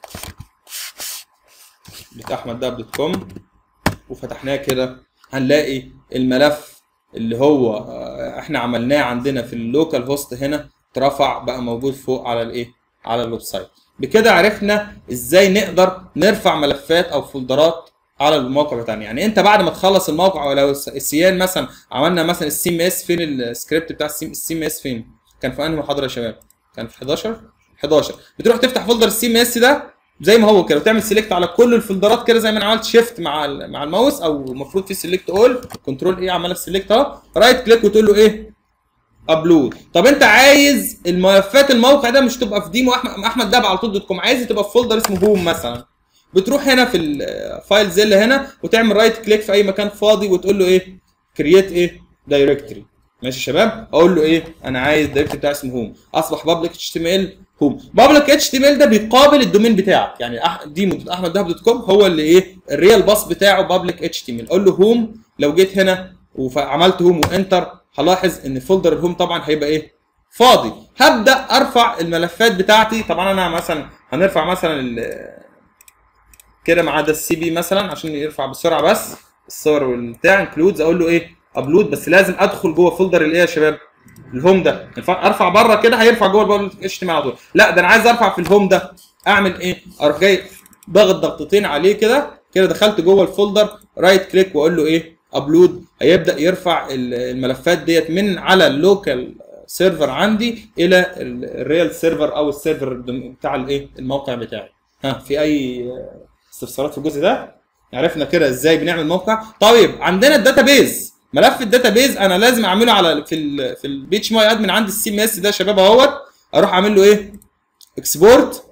بتاع احمد دهب دوت كوم وفتحناه كده هنلاقي الملف اللي هو آه، احنا عملناه عندنا في اللوكال هوست هنا اترفع بقى موجود فوق على الايه على الويب سايت بكده عرفنا ازاي نقدر نرفع ملفات او فولدرات على الموقع بتاعنا يعني انت بعد ما تخلص الموقع ولو السيان مثلا عملنا مثلا السي ام اس فين السكريبت بتاع السي ام اس فين كان في انهي محاضره يا شباب كان في 11 11 بتروح تفتح فولدر السي ام اس ده زي ما هو كده وتعمل سيلكت على كل الفولدرات كده زي ما انا عملت شيفت مع ال- مع الماوس او المفروض في سيلكت اول كنترول ايه عمال سيلكت اهو رايت كليك وتقول له ايه ابلود طب انت عايز الملفات الموقع ده مش تبقى في ديمو احمد احمد دهب على طول دوت كوم عايز تبقى في فولدر اسمه هوم مثلا بتروح هنا في الفايل زل هنا وتعمل رايت كليك في اي مكان فاضي وتقول له ايه كرييت ايه دايركتوري ماشي يا شباب اقول له ايه انا عايز الدايركتوري بتاعي اسمه هوم اصبح بابليك اتش تي ام ال هوم بابليك اتش تي ام ال ده بيقابل الدومين بتاعك يعني أح- ديمو دوت احمد دهب دوت كوم هو اللي ايه الريال باص بتاعه بابليك اتش تي ام ال اقول له هوم لو جيت هنا وعملت هوم وانتر هلاحظ ان فولدر الهوم طبعا هيبقى ايه فاضي هبدا ارفع الملفات بتاعتي طبعا انا مثلا هنرفع مثلا ال- كده ما عدا السي بي مثلا عشان يرفع بسرعه بس الصور والبتاع انكلودز اقول له ايه ابلود بس لازم ادخل جوه فولدر الايه يا شباب الهوم ده ينفع ارفع بره كده هيرفع جوه البابليك اتش تي على طول لا ده انا عايز ارفع في الهوم ده اعمل ايه اروح جاي ضغط ضغطتين عليه كده كده دخلت جوه الفولدر رايت كليك واقول له ايه ابلود هيبدا يرفع ال- الملفات ديت من على اللوكال سيرفر عندي الى ال- الريال سيرفر او السيرفر بتاع الايه الموقع بتاعي ها في اي استفسارات في الجزء ده عرفنا كده ازاي بنعمل موقع طيب عندنا الداتابيز ملف الداتابيز انا لازم اعمله على في ال في البي اتش ماي ادمن عندي السي ام اس ده يا شباب اهوت اروح اعمل له ايه اكسبورت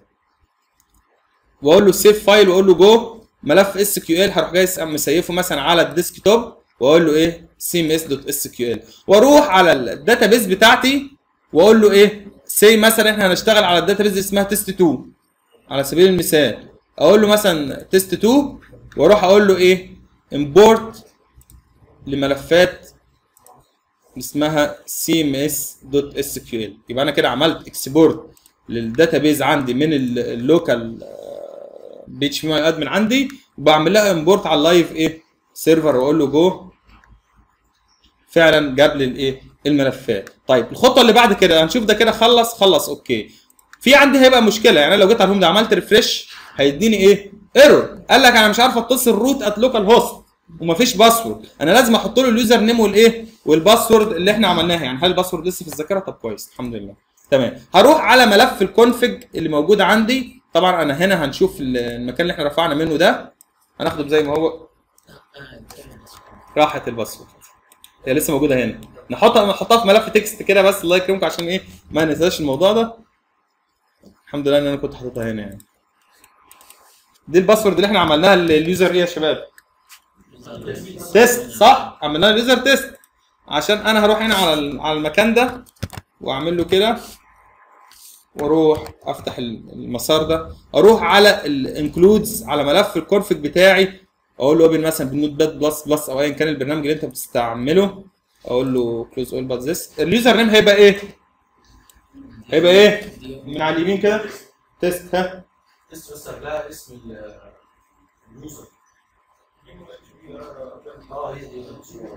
واقول له سيف فايل واقول له جو ملف اس كيو ال هروح جاي مسيفه مثلا على الديسك توب واقول له ايه سي ام اس دوت اس كيو ال واروح على الداتابيز بتاعتي واقول له ايه سي مثلا احنا هنشتغل على الداتابيز اسمها تيست 2 على سبيل المثال اقول له مثلا تيست 2 واروح اقول له ايه امبورت لملفات اسمها cms.sql يبقى انا كده عملت اكسبورت للداتابيز عندي من ال- اللوكال بي اتش بي ادمن عندي وبعمل لها امبورت على اللايف ايه سيرفر واقول له جو فعلا جاب لي الايه الملفات طيب الخطوه اللي بعد كده هنشوف ده كده خلص خلص اوكي في عندي هيبقى مشكله يعني أنا لو جيت على الهوم ده عملت ريفرش هيديني ايه ايرور قال لك انا مش عارف اتصل روت ات لوكال هوست ومفيش باسورد انا لازم احط له اليوزر نيم والايه والباسورد اللي احنا عملناها يعني هل الباسورد لسه في الذاكره طب كويس الحمد لله تمام هروح على ملف الكونفج اللي موجود عندي طبعا انا هنا هنشوف المكان اللي احنا رفعنا منه ده هناخده زي ما هو راحت الباسورد هي لسه موجوده هنا نحطها نحطها في ملف تكست كده بس الله يكرمكم عشان ايه ما ننساش الموضوع ده الحمد لله ان انا كنت حاططها هنا يعني دي الباسورد اللي احنا عملناها لليوزر ايه يا شباب تيست صح عملناها اليوزر تيست عشان انا هروح هنا على ال- على المكان ده واعمل له كده واروح افتح ال- المسار ده اروح على الانكلودز على ملف الكونفج بتاعي اقول له اوبن مثلا بالنوت باد بلس بلس او ايا كان البرنامج اللي انت بتستعمله اقول له كلوز اول بات ذس اليوزر نيم هيبقى ايه؟ هيبقى ايه؟ من على اليمين كده تيست ها اسم بس لا اسم ال- اليوزر اه هي دي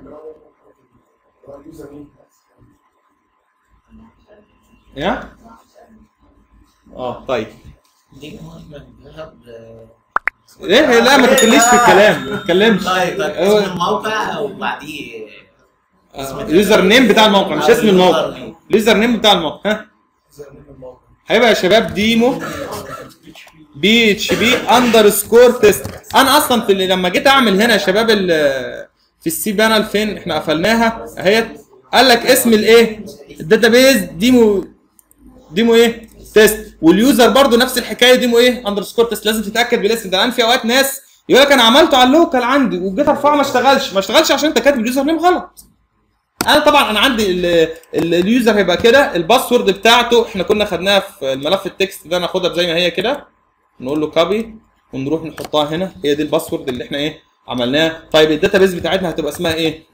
يا اه طيب دي مهمة ذهب ايه لا ما تتكلمش في الكلام ما تتكلمش طيب طيب اسم الموقع وبعديه اليوزر نيم بتاع الموقع مش اسم الموقع اليوزر نيم بتاع الموقع ها هيبقى يا شباب ديمو بي اتش بي اندرسكور تيست انا اصلا في اللي لما جيت اعمل هنا يا شباب ال- في السي بانل فين احنا قفلناها اهيت قال لك اسم الايه الداتابيز ديمو ديمو ايه تيست واليوزر برضو نفس الحكايه ديمو ايه اندرسكور تيست لازم تتاكد بالاسم ده الان في اوقات ناس يقول لك انا عملته على اللوكال عندي وجيت ارفعه ما اشتغلش ما اشتغلش عشان انت كاتب اليوزر نيم غلط انا طبعا انا عندي ال- ال- اليوزر هيبقى كده الباسورد بتاعته احنا كنا خدناها في الملف التكست ده ناخدها زي ما هي كده نقول له كوبي ونروح نحطها هنا هي دي الباسورد اللي احنا ايه عملناه طيب الداتابيز بتاعتنا هتبقى اسمها ايه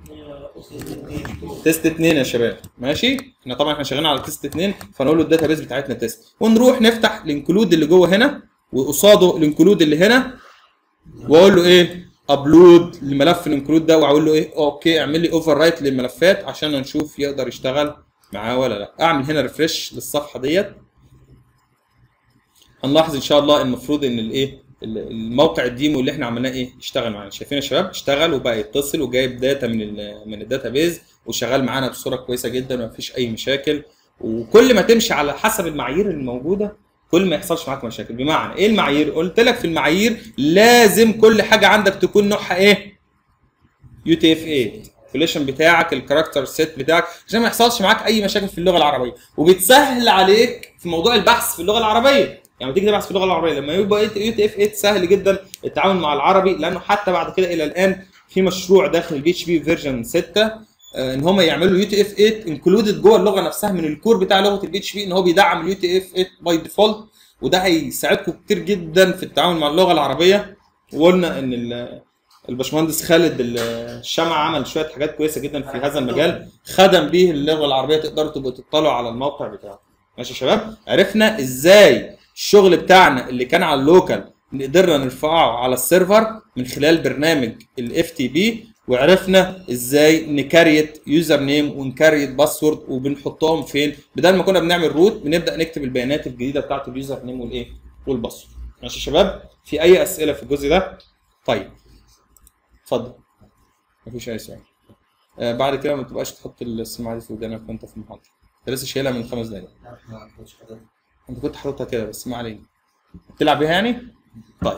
تيست 2 يا شباب ماشي احنا طبعا احنا شغالين على تيست 2 فنقول له الداتابيز بتاعتنا تيست ونروح نفتح الانكلود اللي جوه هنا وقصاده الانكلود اللي هنا واقول له ايه ابلود لملف الانكلود ده واقول له ايه اوكي اعمل لي اوفر رايت للملفات عشان نشوف يقدر يشتغل معاه ولا لا اعمل هنا ريفرش للصفحه ديت هنلاحظ ان شاء الله المفروض ان الايه ال- الموقع الديمو اللي احنا عملناه ايه اشتغل معانا شايفين يا شباب اشتغل وبقى يتصل وجايب داتا من ال من الداتابيز وشغال معانا بصوره كويسه جدا ومفيش اي مشاكل وكل ما تمشي على حسب المعايير الموجوده كل ما يحصلش معاك مشاكل بمعنى ايه المعايير قلت لك في المعايير لازم كل حاجه عندك تكون نوعها ايه يو تي اف 8 الكوليشن بتاعك الكاركتر سيت بتاعك عشان ما يحصلش معاك اي مشاكل في اللغه العربيه وبتسهل عليك في موضوع البحث في اللغه العربيه يعني تيجي تبحث في اللغه العربيه لما يبقى يو تي اف 8 سهل جدا التعامل مع العربي لانه حتى بعد كده الى الان في مشروع داخل البي اتش بي فيرجن 6 آه، ان هم يعملوا يو تي اف 8 انكلودد جوه اللغه نفسها من الكور بتاع لغه البي اتش بي ان هو بيدعم اليو تي اف 8 باي ديفولت وده هيساعدكم كتير جدا في التعامل مع اللغه العربيه وقلنا ان ال- الباشمهندس خالد ال- الشمع عمل شويه حاجات كويسه جدا في هذا المجال خدم بيه اللغه العربيه تقدروا تبقوا تطلعوا على الموقع بتاعه ماشي يا شباب عرفنا ازاي الشغل بتاعنا اللي كان على اللوكال قدرنا نرفعه على السيرفر من خلال برنامج الاف تي بي وعرفنا ازاي نكريت يوزر نيم ونكريت باسورد وبنحطهم فين بدل ما كنا بنعمل روت بنبدا نكتب البيانات الجديده بتاعت اليوزر نيم والايه والباسورد ماشي يا شباب في اي اسئله في الجزء ده طيب اتفضل مفيش اي سؤال آه بعد كده ما تبقاش تحط السماعه دي في ودانك وانت في المحاضره انت لسه شايلها من خمس دقايق انت كنت حاططها كده بس ما علينا بتلعب بيها يعني طيب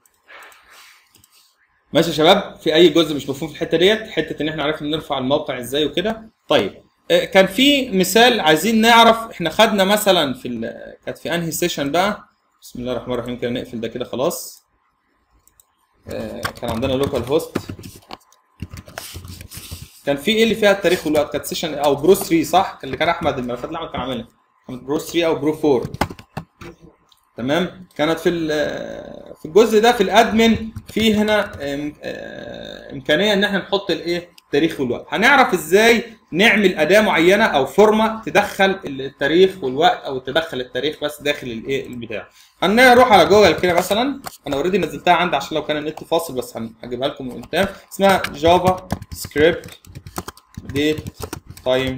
ماشي يا شباب في اي جزء مش مفهوم في الحته ديت حته ان احنا عرفنا نرفع الموقع ازاي وكده طيب آه، كان في مثال عايزين نعرف احنا خدنا مثلا في ال- كانت في انهي سيشن بقى بسم الله الرحمن الرحيم كده نقفل ده كده خلاص آه، كان عندنا لوكال هوست كان في ايه اللي فيها التاريخ والوقت كانت سيشن او برو 3 صح اللي كان احمد الملفات اللي احمد كان عاملها كانت برو 3 او برو 4 تمام كانت في ال- في الجزء ده في الادمن في هنا إم- آه، امكانيه ان احنا نحط الايه التاريخ والوقت هنعرف ازاي نعمل اداه معينه او فورمه تدخل التاريخ والوقت او تدخل التاريخ بس داخل الايه البتاع هنروح على جوجل كده مثلا انا اوريدي نزلتها عندي عشان لو كان النت فاصل بس هن- هجيبها لكم من قدام اسمها جافا سكريبت ديت تايم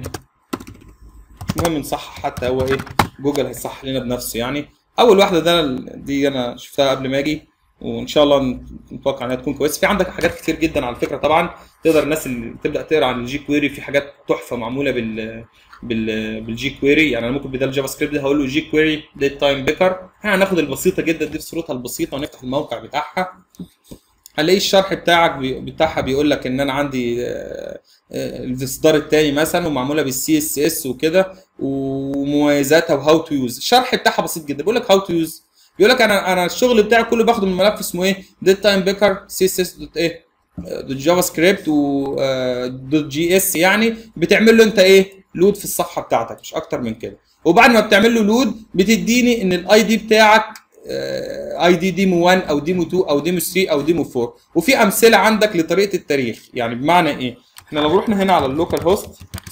المهم نصحح حتى هو ايه جوجل هيصحح لنا بنفسه يعني اول واحده ده دي انا شفتها قبل ما اجي وان شاء الله نتوقع انها تكون كويسه في عندك حاجات كتير جدا على فكره طبعا تقدر الناس اللي تبدا تقرا عن الجي كويري في حاجات تحفه معموله بال بال بالجي كويري يعني انا ممكن بدل الجافا سكريبت ده هقول له جي كويري ديت تايم بيكر احنا هناخد البسيطه جدا دي في صورتها البسيطه ونفتح الموقع بتاعها هنلاقي الشرح بتاعك بي... بتاعها بيقول لك ان انا عندي آه، آه، الاصدار الثاني مثلا ومعموله بالسي اس اس وكده ومميزاتها وهاو تو يوز الشرح بتاعها بسيط جدا بيقول لك هاو تو يوز بيقول لك انا انا الشغل بتاعي كله باخده من ملف اسمه ايه ديت تايم بيكر سي اس اس دوت ايه دوت جافا سكريبت و آه، دوت جي اس يعني بتعمل له انت ايه لود في الصفحه بتاعتك مش اكتر من كده وبعد ما بتعمل له لود بتديني ان الاي دي بتاعك اي دي ديمو 1 او ديمو 2 او ديمو 3 او ديمو 4 وفي امثله عندك لطريقه التاريخ يعني بمعنى ايه احنا لو رحنا هنا على اللوكال هوست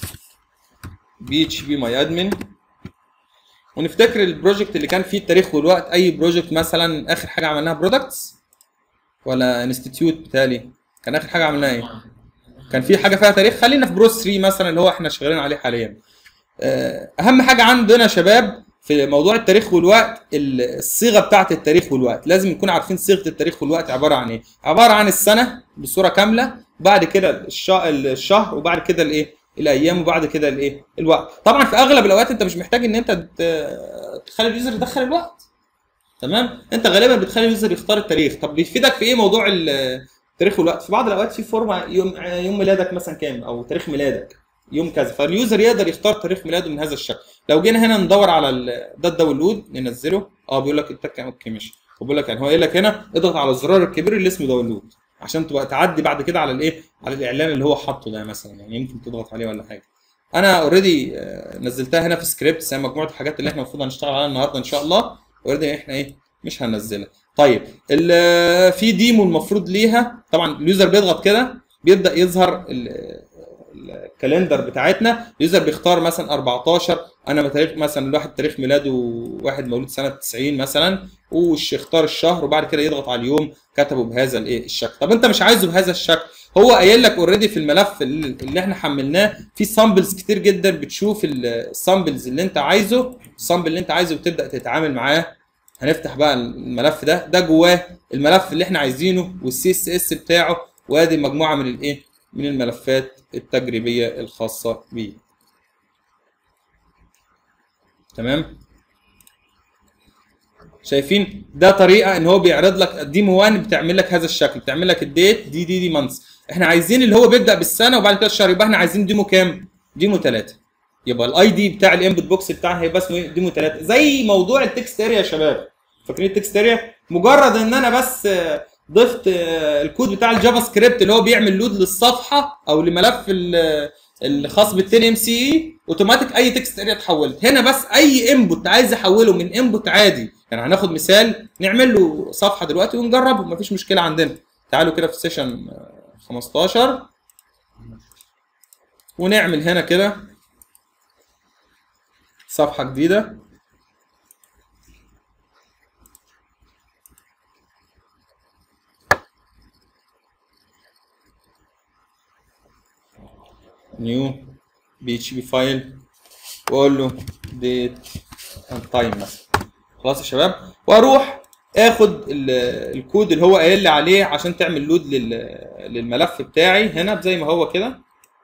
بي اتش بي ماي ادمن ونفتكر البروجكت اللي كان فيه التاريخ والوقت اي بروجكت مثلا اخر حاجه عملناها برودكتس ولا انستتيوت بتالي كان اخر حاجه عملناها ايه كان في حاجه فيها تاريخ خلينا في بروس 3 مثلا اللي هو احنا شغالين عليه حاليا آه، اهم حاجه عندنا يا شباب في موضوع التاريخ والوقت ال- الصيغه بتاعه التاريخ والوقت لازم نكون عارفين صيغه التاريخ والوقت عباره عن ايه عباره عن السنه بصوره كامله بعد كده الشهر, الشهر وبعد كده الايه الايام وبعد كده الايه الوقت طبعا في اغلب الاوقات انت مش محتاج ان انت ت- تخلي اليوزر يدخل الوقت تمام انت غالبا بتخلي اليوزر يختار التاريخ طب بيفيدك في ايه موضوع ال- التاريخ والوقت في بعض الاوقات في فورمه يوم يوم ميلادك مثلا كام او تاريخ ميلادك يوم كذا فاليوزر يقدر يختار تاريخ ميلاده من هذا الشكل لو جينا هنا ندور على ال- ده الداونلود ننزله اه بيقول لك انت كام اوكي ماشي وبيقول لك يعني هو قايل لك هنا اضغط على الزرار الكبير اللي اسمه داونلود عشان تبقى تعدي بعد كده على الايه على الاعلان اللي هو حاطه ده مثلا يعني يمكن تضغط عليه ولا حاجه انا اوريدي نزلتها هنا في سكريبت زي مجموعه الحاجات اللي احنا المفروض هنشتغل عليها النهارده ان شاء الله اوريدي احنا ايه مش هننزلها طيب ال- في ديمو المفروض ليها طبعا اليوزر بيضغط كده بيبدا يظهر ال- الكالندر بتاعتنا اليوزر بيختار مثلا 14 انا تاريخ مثلا الواحد تاريخ ميلاده واحد مولود سنه 90 مثلا ويختار الشهر وبعد كده يضغط على اليوم كتبه بهذا الايه الشكل طب انت مش عايزه بهذا الشكل هو قايل لك اوريدي في الملف اللي اللي احنا حملناه في سامبلز كتير جدا بتشوف السامبلز اللي انت عايزه السامبل اللي انت عايزه وتبدا تتعامل معاه هنفتح بقى الملف ده ده جواه الملف اللي احنا عايزينه والسي اس اس بتاعه وادي مجموعه من الايه من الملفات التجريبيه الخاصه بيه تمام شايفين ده طريقه ان هو بيعرض لك ديمو 1 بتعمل لك هذا الشكل بتعمل لك الديت دي دي دي مانثs احنا عايزين اللي هو بيبدا بالسنه وبعد كده الشهر يبقى احنا عايزين ديمو كام ديمو 3 يبقى الاي دي بتاع الانبوت بوكس بتاعها هيبقى اسمه ايه ديمو 3 زي موضوع التكست اريا يا شباب فاكرين التكست اريا مجرد ان انا بس آه، ضفت آه، الكود بتاع الجافا سكريبت اللي هو بيعمل لود للصفحه او لملف ال- الخاص بال 10 ام سي اي اوتوماتيك اي تكست اريا اتحولت هنا بس اي انبوت عايز احوله من انبوت عادي يعني هناخد مثال نعمل له صفحه دلوقتي ونجربه مفيش مشكله عندنا تعالوا كده في سيشن 15 ونعمل هنا كده صفحه جديده نيو بي اتش بي فايل واقول له ديت اند تايم مثلا خلاص يا شباب واروح اخد ال- الكود اللي هو قايل لي عليه عشان تعمل لود لل- للملف بتاعي هنا زي ما هو كده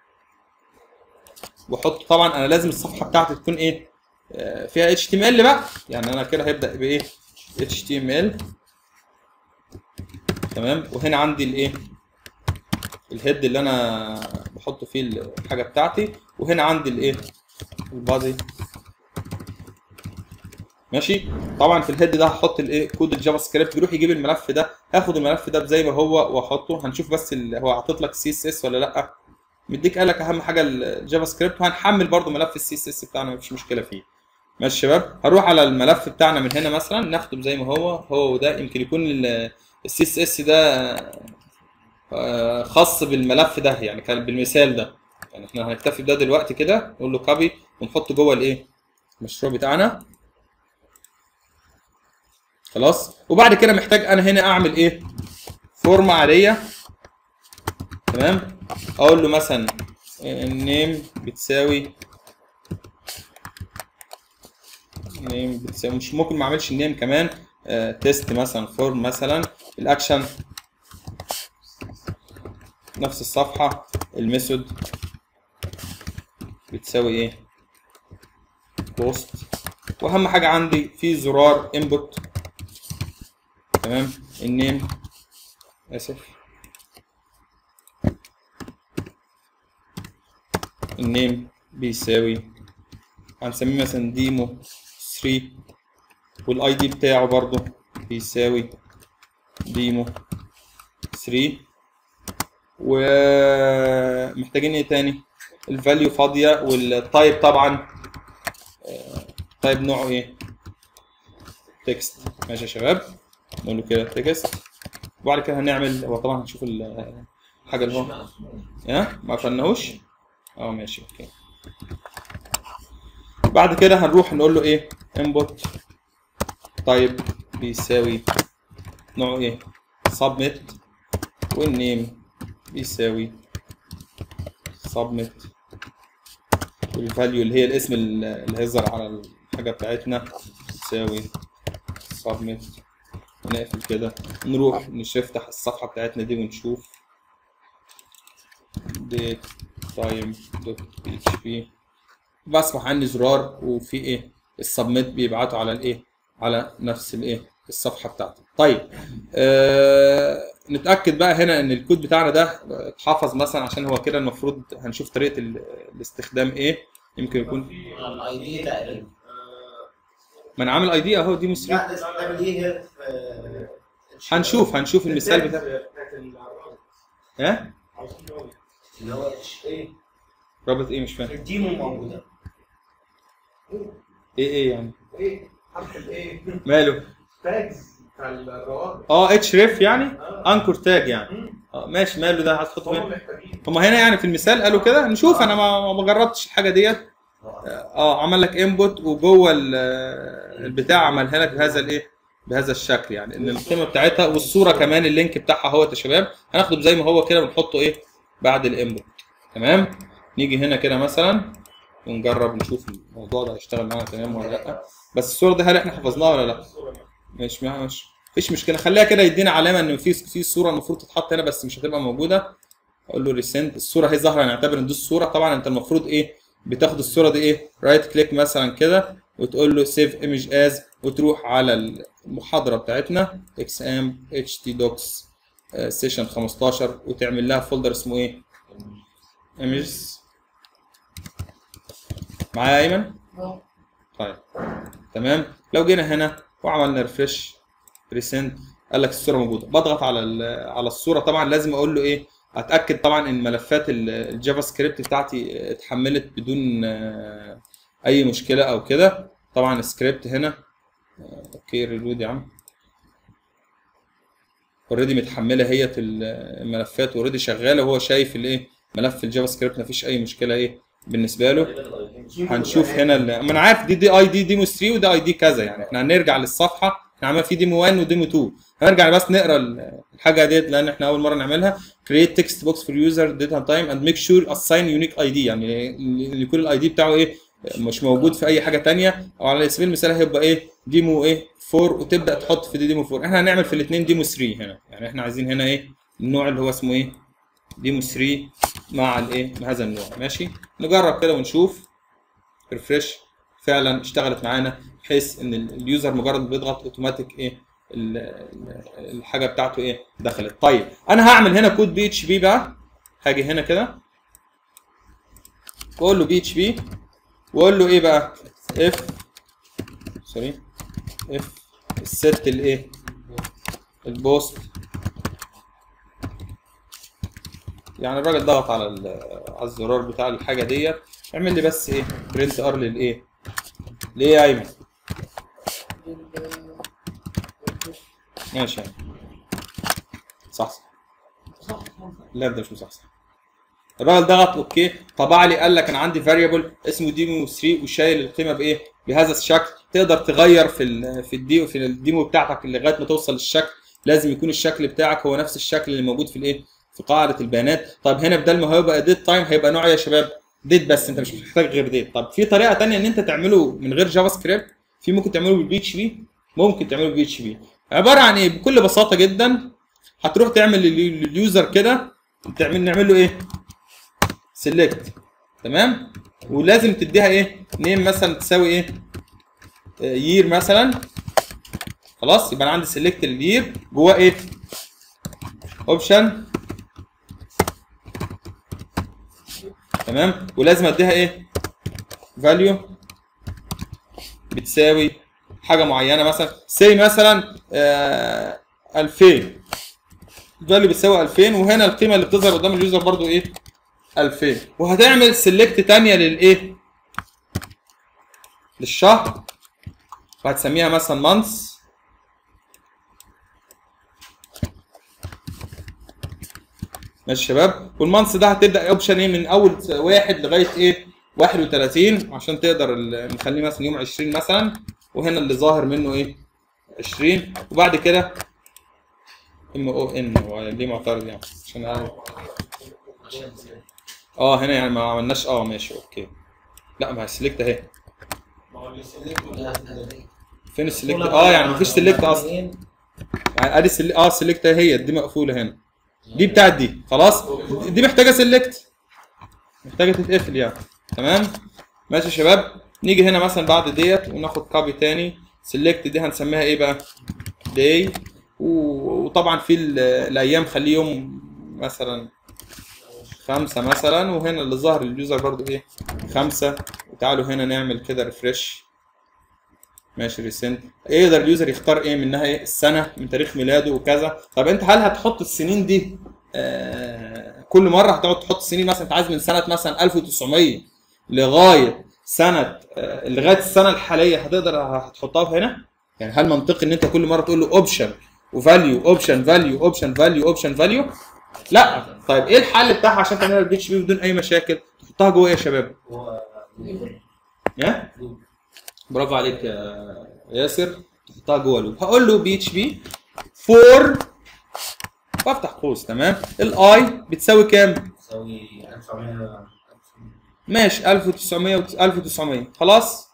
واحط طبعا انا لازم الصفحه بتاعتي تكون ايه آه، فيها اتش تي ام ال بقى يعني انا كده هيبدا بايه اتش تي ام ال تمام وهنا عندي الايه الهيد اللي انا بحط فيه الحاجه بتاعتي وهنا عندي الايه البادي ماشي طبعا في الهيد ده هحط الايه كود الجافا سكريبت بيروح يجيب الملف ده هاخد الملف ده زي ما هو واحطه هنشوف بس ال- هو حاطط لك سي اس اس ولا لا مديك قال لك اهم حاجه الجافا سكريبت وهنحمل برضو ملف السي اس اس بتاعنا مفيش مشكله فيه ماشي يا شباب هروح على الملف بتاعنا من هنا مثلا ناخده زي ما هو هو ده يمكن يكون السي اس اس ده آه، خاص بالملف ده يعني كان بالمثال ده يعني احنا هنكتفي بده دلوقتي كده نقول له كوبي ونحطه جوه الايه المشروع بتاعنا خلاص وبعد كده محتاج انا هنا اعمل ايه فورمه عاديه تمام اقول له مثلا النيم بتساوي نيم بتساوي مش ممكن ما اعملش النيم كمان تيست مثلا فورم مثلا الاكشن نفس الصفحه الميثود بتساوي ايه بوست واهم حاجه عندي في زرار انبوت تمام النيم اسف النيم بيساوي هنسميه مثلا ديمو 3 والاي دي بتاعه برضو بيساوي ديمو 3 ومحتاجين ايه تاني الفاليو فاضيه والتايب طبعا تايب نوعه ايه تكست ماشي يا شباب نقول له كده تكست وبعد كده هنعمل هو طبعا هنشوف الحاجه اللي هو ها ما قفلناهوش اه ماشي اوكي بعد كده هنروح نقول له ايه input طيب بيساوي نوعه ايه submit والنيم بيساوي submit والفاليو اللي هي الاسم اللي هيظهر على الحاجه بتاعتنا تساوي submit ونقفل كده نروح نفتح الصفحه بتاعتنا دي ونشوف date time.php بصبح عندي زرار وفي ايه السبميت بيبعته على الايه على نفس الايه الصفحه بتاعتي طيب آه نتاكد بقى هنا ان الكود بتاعنا ده اتحفظ مثلا عشان هو كده المفروض هنشوف طريقه ال- الاستخدام ايه يمكن يكون الاي دي تقريبا ما انا عامل اي دي اهو دي مسري لا ده تعمل ايه في هنشوف هنشوف المثال بتاع ها اللي هو اتش ايه رابط ايه مش فاهم الديمو موجوده ايه ايه يعني ايه حرف الايه ماله تاجز بتاع الروابط اه اتش ريف يعني اه انكور تاج يعني مم. اه ماشي ماله ده عايز تحطه هم فين محتاجين هم هنا يعني في المثال قالوا كده نشوف انا ما ما جربتش الحاجه ديت اه عمل لك انبوت وجوه ال- البتاع عملها لك بهذا الايه بهذا الشكل يعني ان القيمه بتاعتها والصوره كمان اللينك بتاعها هو يا شباب هناخده زي ما هو كده ونحطه ايه بعد الانبوت تمام نيجي هنا كده مثلا ونجرب نشوف الموضوع ده هيشتغل معانا تمام ولا لا بس الصوره دي هل احنا حفظناها ولا لا مش مش مفيش مشكله خليها كده يدينا علامه ان في في صوره المفروض تتحط هنا بس مش هتبقى موجوده اقول له ريسنت الصوره هي ظاهره هنعتبر ان دي الصوره طبعا انت المفروض ايه بتاخد الصوره دي ايه رايت كليك مثلا كده وتقول له سيف ايمج از وتروح على المحاضره بتاعتنا اكس ام اتش تي دوكس سيشن 15 وتعمل لها فولدر اسمه ايه ايمجز معايا يا ايمن طيب تمام لو جينا هنا وعملنا ريفرش ريسنت قال لك الصوره موجوده بضغط على ال- على الصوره طبعا لازم اقول له ايه اتاكد طبعا ان ملفات ال- الجافا سكريبت بتاعتي اتحملت بدون آه، اي مشكله او كده طبعا سكريبت هنا آه، اوكي ريلود يا عم اوريدي متحمله هي الملفات اوريدي شغاله وهو شايف الايه ملف الجافا سكريبت مفيش اي مشكله ايه بالنسبه له هنشوف هنا ال- ما انا عارف دي دي اي دي ديمو 3 وده اي دي كذا يعني احنا هنرجع للصفحه احنا عملنا في ديمو 1 وديمو 2 هنرجع بس نقرا ال- الحاجه ديت لان احنا اول مره نعملها create text box for user data time and make sure assign unique ID يعني اللي يكون الاي دي بتاعه ايه مش موجود في اي حاجه تانية او على سبيل المثال هيبقى ايه ديمو ايه 4 وتبدا تحط في دي ديمو 4 احنا هنعمل في الاثنين ديمو 3 هنا يعني احنا عايزين هنا ايه النوع اللي هو اسمه ايه ديمو 3 مع الايه مع هذا النوع ماشي نجرب كده ونشوف ريفرش فعلا اشتغلت معانا بحيث ان ال- اليوزر مجرد ما بيضغط اوتوماتيك ايه ال- ال- الحاجه بتاعته ايه دخلت طيب انا هعمل هنا كود بي اتش بي بقى هاجي هنا كده واقول له بي اتش بي واقول له ايه بقى اف سوري اف الست الايه البوست يعني الراجل ضغط على ال- على الزرار بتاع الحاجه ديت اعمل لي بس ايه برنت ار للايه ليه يا ايمن ماشي يا أيمن. صح صح لا ده مش مصحصح الراجل ضغط اوكي طبع لي قال لك انا عندي فاريبل اسمه ديمو 3 وشايل القيمه بايه بهذا الشكل تقدر تغير في ال في الديمو في الديمو بتاعتك لغايه ما توصل للشكل لازم يكون الشكل بتاعك هو نفس الشكل اللي موجود في الايه في قاعده البيانات طيب هنا بدل ما هيبقى ديت تايم هيبقى نوع إيه يا شباب ديت بس انت مش محتاج غير ديت طب في طريقه تانية ان انت تعمله من غير جافا سكريبت في ممكن تعمله بالبي اتش بي ممكن تعمله بالبي اتش بي عباره عن ايه بكل بساطه جدا هتروح تعمل لل- لليوزر كده تعمل نعمل له ايه سيلكت تمام ولازم تديها ايه نيم مثلا تساوي ايه يير مثلا خلاص يبقى انا عندي سيلكت اليير جواه ايه اوبشن تمام ولازم اديها ايه فاليو بتساوي حاجه معينه مثلا سي مثلا آه 2000 فاليو بتساوي 2000 وهنا القيمه اللي بتظهر قدام اليوزر برضو ايه 2000 وهتعمل سيلكت تانية للايه للشهر وهتسميها مثلا مانثs ماشي يا شباب والمانث ده هتبدا اوبشن ايه من اول واحد لغايه ايه 31 عشان تقدر ال- نخليه مثلا يوم 20 مثلا وهنا اللي ظاهر منه ايه 20 وبعد كده ام او ان هو ليه معترض يعني عشان أعرف. عشان اه هنا يعني ما عملناش اه ماشي اوكي لا ما سيلكت اهي فين السيلكت اه يعني مفيش سيلكت اصلا يعني ادي سل... اه سيلكت هي دي مقفوله هنا دي بتاعت دي خلاص دي محتاجه سيلكت محتاجه تتقفل يعني تمام ماشي يا شباب نيجي هنا مثلا بعد ديت وناخد كوبي تاني سيلكت دي هنسميها ايه بقى داي وطبعا في ال- الايام خليه يوم مثلا خمسة مثلا وهنا اللي ظهر اليوزر برضو ايه خمسة وتعالوا هنا نعمل كده ريفرش ماشي ريسنت يقدر اليوزر يختار ايه منها ايه السنه من تاريخ ميلاده وكذا طب انت هل هتحط السنين دي آه كل مره هتقعد تحط السنين مثلا انت عايز من سنه مثلا 1900 لغايه سنه آه لغايه السنه الحاليه هتقدر هتحطها هنا يعني هل منطقي ان انت كل مره تقول له اوبشن وفاليو اوبشن فاليو اوبشن فاليو اوبشن فاليو لا طيب ايه الحل بتاعها عشان تعملها بالبي اتش بي بدون اي مشاكل تحطها جوه ايه يا شباب هو يا برافو عليك يا ياسر تحطها جوه لوب هقول له بي اتش بي فور وافتح قوس تمام الاي بتساوي كام تساوي 1900 ماشي 1900 و 1900 خلاص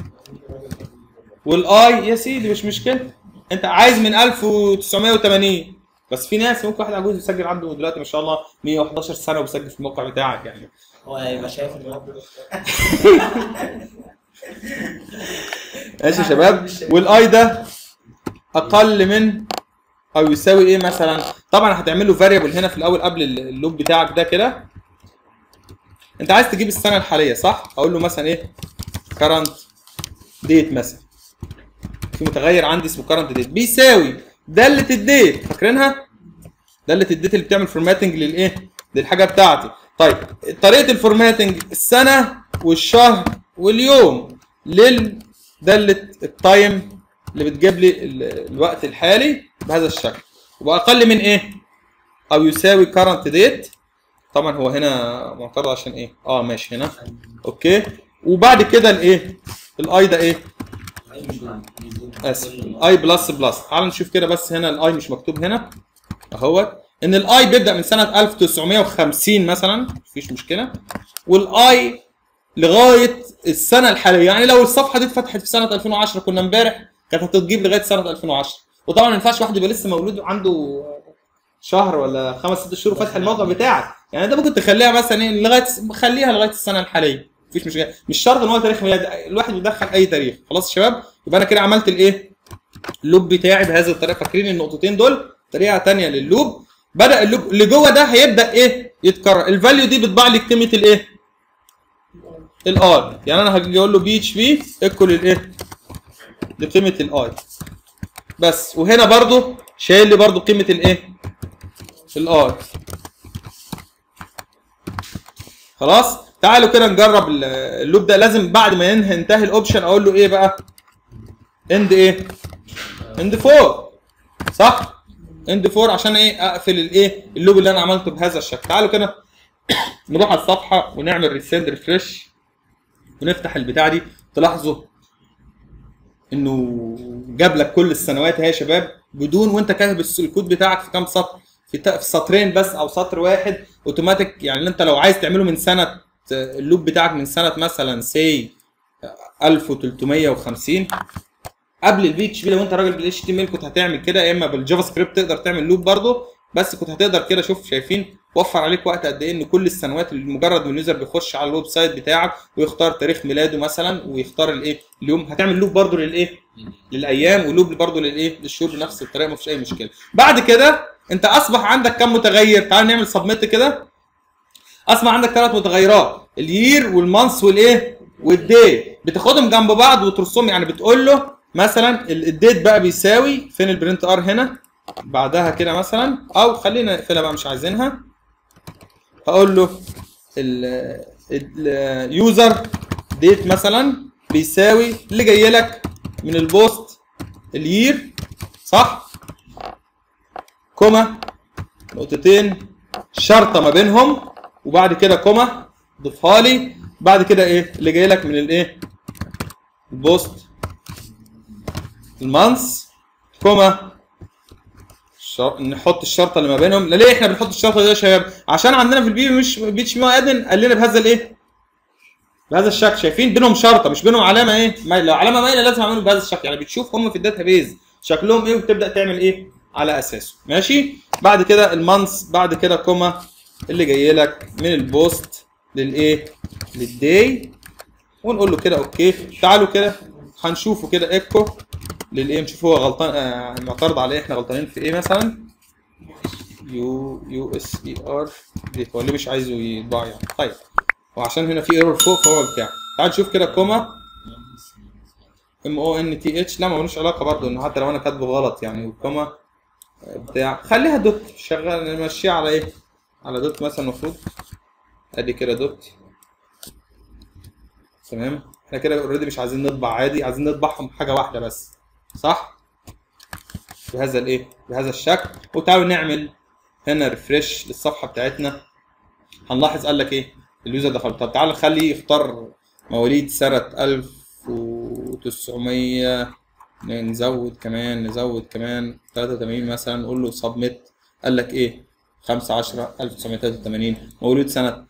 والاي يا سيدي مش مشكله انت عايز من 1980 بس في ناس ممكن واحد عجوز بيسجل عنده دلوقتي ما شاء الله 111 سنه وبيسجل في الموقع بتاعك يعني هو هيبقى شايف ان هو ماشي يا شباب والاي ده اقل من او يساوي ايه مثلا طبعا هتعمل له فاريبل هنا في الاول قبل اللوب بتاعك ده كده انت عايز تجيب السنه الحاليه صح اقول له مثلا ايه current date مثلا في متغير عندي اسمه current date بيساوي داله الديت فاكرينها داله الديت اللي بتعمل فورماتنج للايه للحاجه بتاعتي طيب طريقه الفورماتنج السنه والشهر واليوم للداله التايم اللي بتجيب لي ال- الوقت الحالي بهذا الشكل واقل من ايه او يساوي current date طبعا هو هنا معترض عشان ايه اه ماشي هنا اوكي وبعد كده الايه الاي ده ايه اسف اي بلس بلس تعال نشوف كده بس هنا الاي مش مكتوب هنا اهوت ان الاي بيبدا من سنه 1950 مثلا مفيش مشكله والاي لغايه السنه الحاليه يعني لو الصفحه دي اتفتحت في سنه 2010 كنا امبارح كانت هتجيب لغايه سنه 2010 وطبعا ما ينفعش واحد يبقى لسه مولود عنده شهر ولا خمس ست شهور فاتح الموقع بتاعك يعني انت ممكن تخليها مثلا ايه لغايه خليها لغايه السنه الحاليه مفيش مشكله مش شرط ان هو تاريخ ميلاد الواحد بيدخل اي تاريخ خلاص يا شباب يبقى انا كده عملت الايه اللوب بتاعي بهذه الطريقه فاكرين النقطتين دول طريقه ثانيه للوب بدا اللوب اللي جوه ده هيبدا ايه يتكرر الفاليو دي بتطبع لي قيمه الايه الاي يعني انا هاجي اقول له بي اتش بي ايكوال الايه لقيمه الاي بس وهنا برضو شايل لي برضو قيمه الايه الاي خلاص تعالوا كده نجرب ال- اللوب ده لازم بعد ما ينهي ينتهي الاوبشن اقول له ايه بقى اند ايه اند فور صح اند فور عشان ايه اقفل الايه اللوب اللي انا عملته بهذا الشكل تعالوا كده نروح على الصفحه ونعمل ريسند ريفرش ونفتح البتاع دي تلاحظوا انه جاب لك كل السنوات اهي يا شباب بدون وانت كاتب الس- الكود بتاعك في كام سطر في في ت- في سطرين بس او سطر واحد اوتوماتيك يعني انت لو عايز تعمله من سنه آه، اللوب بتاعك من سنه مثلا سي 1350 قبل البي اتش بي لو انت راجل بالاتش تي ام ال كنت هتعمل كده يا اما بالجافا سكريبت تقدر تعمل لوب برضه بس كنت هتقدر كده شوف شايفين وفر عليك وقت قد ايه ان كل السنوات اللي مجرد ما اليوزر بيخش على الويب سايت بتاعك ويختار تاريخ ميلاده مثلا ويختار الايه اليوم هتعمل لوب برضه للايه للايام ولوب برضه للايه للشهور بنفس الطريقه مفيش اي مشكله بعد كده انت اصبح عندك كم متغير تعال نعمل سبميت كده اصبح عندك ثلاث متغيرات اليير والمانث والايه والدي بتاخدهم جنب بعض وترسمهم يعني بتقول له مثلا ال- الديت بقى بيساوي فين البرنت ار هنا بعدها كده مثلا او خلينا نقفلها بقى مش عايزينها هقول له اليوزر ديت مثلا بيساوي اللي جاي لك من البوست اليير صح كوما نقطتين شرطه ما بينهم وبعد كده كوما ضيفها لي بعد كده ايه اللي جاي لك من الايه البوست المانس كوما شر... نحط الشرطه اللي ما بينهم لا ليه احنا بنحط الشرطه دي يا شباب عشان عندنا في البي مش بي اتش بي ادن قال لنا بهذا الايه بهذا الشكل شايفين بينهم شرطه مش بينهم علامه ايه مايله لو علامه مايله لازم اعمله بهذا الشكل يعني بتشوف هم في الداتابيز شكلهم ايه وتبدا تعمل ايه على اساسه ماشي بعد كده المانس بعد كده كوما اللي جاي لك من البوست للايه للداي ونقول له كده اوكي تعالوا كده هنشوفه كده ايكو للايه نشوف هو غلطان آه معترض على ايه احنا غلطانين في ايه مثلا يو يو اس اي ار هو ليه مش عايزه يطبع يعني طيب وعشان هنا في ايرور فوق فهو بتاع تعال نشوف كده كوما ام او ان تي اتش لا ما ملوش علاقه برضه انه حتى لو انا كاتبه غلط يعني وكوما بتاع خليها دوت شغال نمشيها على ايه على دوت مثلا المفروض ادي كده دوت تمام احنا كده اوريدي مش عايزين نطبع عادي عايزين نطبعهم حاجه واحده بس صح بهذا الايه بهذا الشكل وتعالوا نعمل هنا ريفرش للصفحه بتاعتنا هنلاحظ قال لك ايه اليوزر دخل طب تعال نخليه يختار مواليد سنه 1900 نزود كمان نزود كمان 83 مثلا نقول له سبميت قال لك ايه 5 10 1983 مولود سنه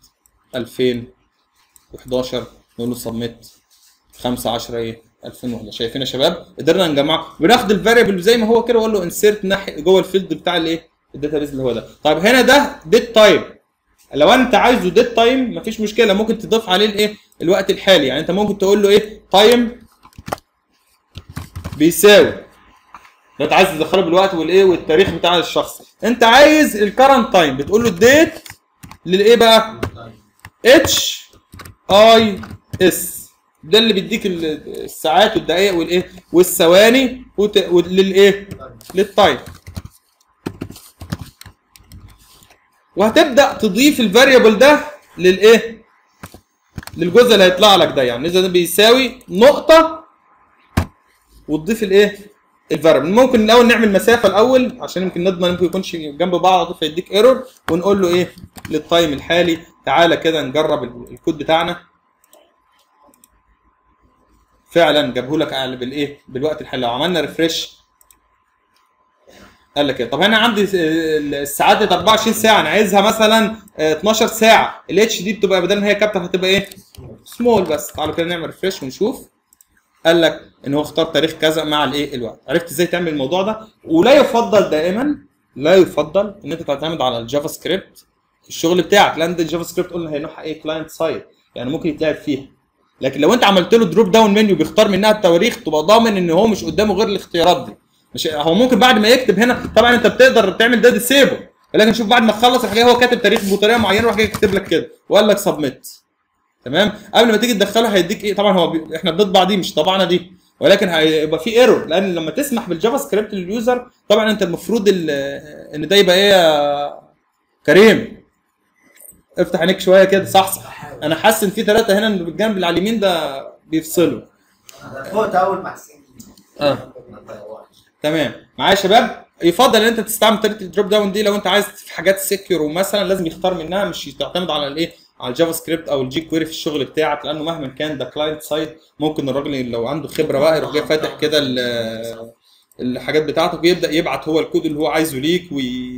2011 نقول له سبميت 5 10 ايه 2001 شايفين يا شباب قدرنا نجمع بناخد الفاريبل زي ما هو كده واقول له انسيرت ناحيه جوه الفيلد بتاع الايه الداتابيز اللي هو ده طيب هنا ده ديت تايم لو انت عايزه ديت تايم مفيش مشكله ممكن تضيف عليه الايه الوقت الحالي يعني انت ممكن تقول له ايه تايم بيساوي ده انت عايز تدخله بالوقت والايه والتاريخ بتاع الشخص انت عايز الكرنت تايم بتقول له الديت للايه بقى اتش اي اس ده اللي بيديك ال- الساعات والدقائق والايه والثواني وت... للايه للتايم وهتبدا تضيف الفاريبل ده للايه للجزء اللي هيطلع لك ده يعني اذا ده بيساوي نقطه وتضيف الايه الفاريبل ممكن الاول نعمل مسافه الاول عشان يمكن نضمن ممكن يكونش جنب بعض فيديك ايرور ونقول له ايه للتايم الحالي تعالى كده نجرب ال- الكود بتاعنا فعلا جابه لك على بالايه بالوقت الحالي لو عملنا ريفرش قال لك ايه طب انا عندي س- الساعات دي 24 ساعه انا عايزها مثلا آه، 12 ساعه الاتش دي بتبقى بدل ما هي كابيتال هتبقى ايه سمول بس تعالوا كده نعمل ريفرش ونشوف قال لك ان هو اختار تاريخ كذا مع الايه الوقت عرفت ازاي تعمل الموضوع ده ولا يفضل دائما لا يفضل ان انت تعتمد على الجافا سكريبت في الشغل بتاعك لان ده الجافا سكريبت قلنا هي نوعها ايه كلاينت سايد يعني ممكن يتلعب فيها لكن لو انت عملت له دروب داون منيو بيختار منها التواريخ تبقى ضامن ان هو مش قدامه غير الاختيارات دي مش هو ممكن بعد ما يكتب هنا طبعا انت بتقدر تعمل ده ديسيبل ولكن شوف بعد ما تخلص الحاجه هو كاتب تاريخ بطريقه معينه وراح جاي كاتب لك كده وقال لك سبميت تمام قبل ما تيجي تدخله هيديك ايه طبعا هو بي... احنا بنطبع دي مش طبعنا دي ولكن هيبقى في ايرور لان لما تسمح بالجافا سكريبت لليوزر طبعا انت المفروض ال- ان ده يبقى ايه يا كريم افتح عينيك شويه كده صحصح انا حاسس ان في ثلاثه هنا اللي بالجنب اللي على اليمين ده بيفصلوا فوت اول مع السن اه تمام معايا يا شباب يفضل ان انت تستعمل طريقه الدروب داون دي لو انت عايز في حاجات سكيور ومثلا لازم يختار منها مش تعتمد على الايه على الجافا سكريبت او الجي كويري في الشغل بتاعك لانه مهما كان ده كلاينت سايد ممكن الراجل لو عنده خبره بقى يروح جاي فاتح كده ال- الحاجات بتاعته ويبدا يبعت هو الكود اللي هو عايزه ليك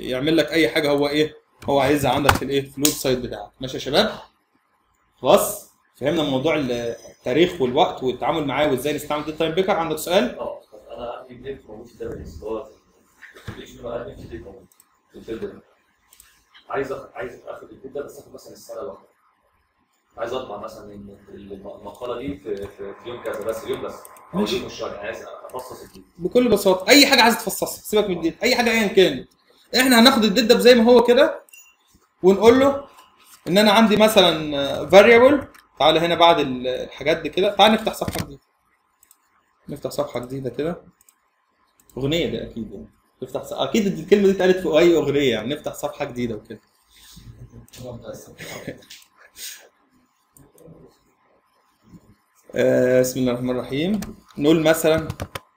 يعمل لك اي حاجه هو ايه هو عايزها عندك في الايه في الويب سايت بتاعك ماشي يا شباب خلاص فهمنا موضوع التاريخ والوقت والتعامل معاه وازاي نستعمل ديت تايم بيكر عندك سؤال اه طب انا عندي ديت موجود في الداتابيس اللي هو في الاتش بي بقى عندي ديت موجود في الفيلد ده عايز أخ... عايز اخد الديت ده بس اخد مثلا السنه الواحده عايز اطبع مثلا الم- المقاله دي في, في, في يوم كذا بس اليوم بس او ماشي. اليوم الشهر يعني عايز افصص الديت بكل بساطه اي حاجه عايز تفصصها سيبك من الديت اي حاجه ايا كانت احنا هناخد الديت ده زي ما هو كده ونقول له ان انا عندي مثلا فاريبل تعالى هنا بعد ال- الحاجات دي كده تعال نفتح صفحه جديده نفتح صفحه جديده كده اغنيه دي اكيد يعني نفتح ص... اكيد الكلمه دي اتقالت في اي اغنيه يعني نفتح صفحه جديده وكده آه بسم الله الرحمن الرحيم نقول مثلا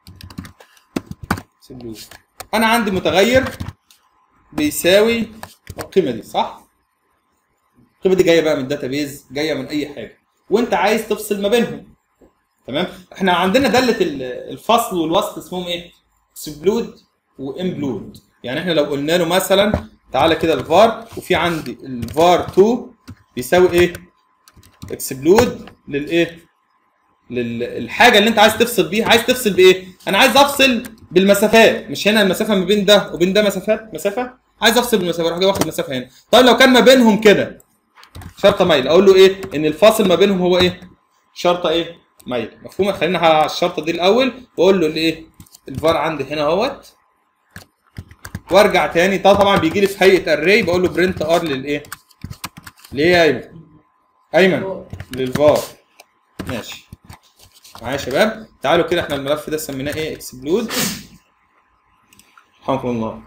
سيبلوه. انا عندي متغير بيساوي القيمه دي صح القيمه دي جايه بقى من الداتابيز جايه من اي حاجه وانت عايز تفصل ما بينهم تمام احنا عندنا داله ال- الفصل والوصل اسمهم ايه اكسبلود وامبلود يعني احنا لو قلنا له مثلا تعالى كده الفار وفي عندي الفار 2 بيساوي ايه اكسبلود للايه للحاجه اللي انت عايز تفصل بيها عايز تفصل بايه انا عايز افصل بالمسافات مش هنا المسافه ما بين ده وبين ده مسافات مسافه عايز افصل بالمسافه اروح جاي واخد مسافه هنا طيب لو كان ما بينهم كده شرطه ميل اقول له ايه ان الفاصل ما بينهم هو ايه شرطه ايه ميل مفهومه خلينا على الشرطه دي الاول واقول له الايه الفار عندي هنا اهوت وارجع تاني ده طبعا بيجي لي في هيئه اري بقول له برنت ار للايه ليه يا ايمن ايمن للفار ماشي معايا يا شباب تعالوا كده احنا الملف ده سميناه ايه اكسبلود رحمكم الله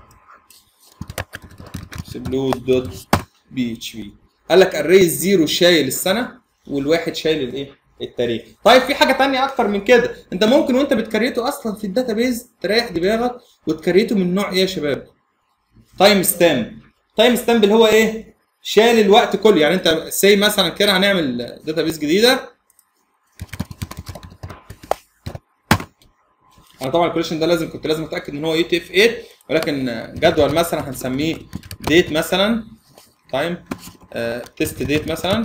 اكسبلود دوت بي اتش بي قال لك الري الزيرو شايل السنه والواحد شايل الايه التاريخ طيب في حاجه تانية اكتر من كده انت ممكن وانت بتكريته اصلا في الداتابيز تريح دماغك وتكريته من نوع ايه يا شباب تايم ستامب تايم ستامب اللي هو ايه شال الوقت كله يعني انت سي مثلا كده هنعمل داتابيز جديده انا طبعا الكوليشن ده لازم كنت لازم اتاكد ان هو يو تي اف 8 ولكن جدول مثلا هنسميه ديت مثلا تايم تيست ديت مثلا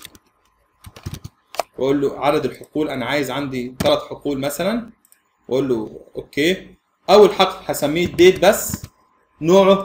واقول له عدد الحقول انا عايز عندي ثلاث حقول مثلا واقول له اوكي اول حقل هسميه ديت بس نوعه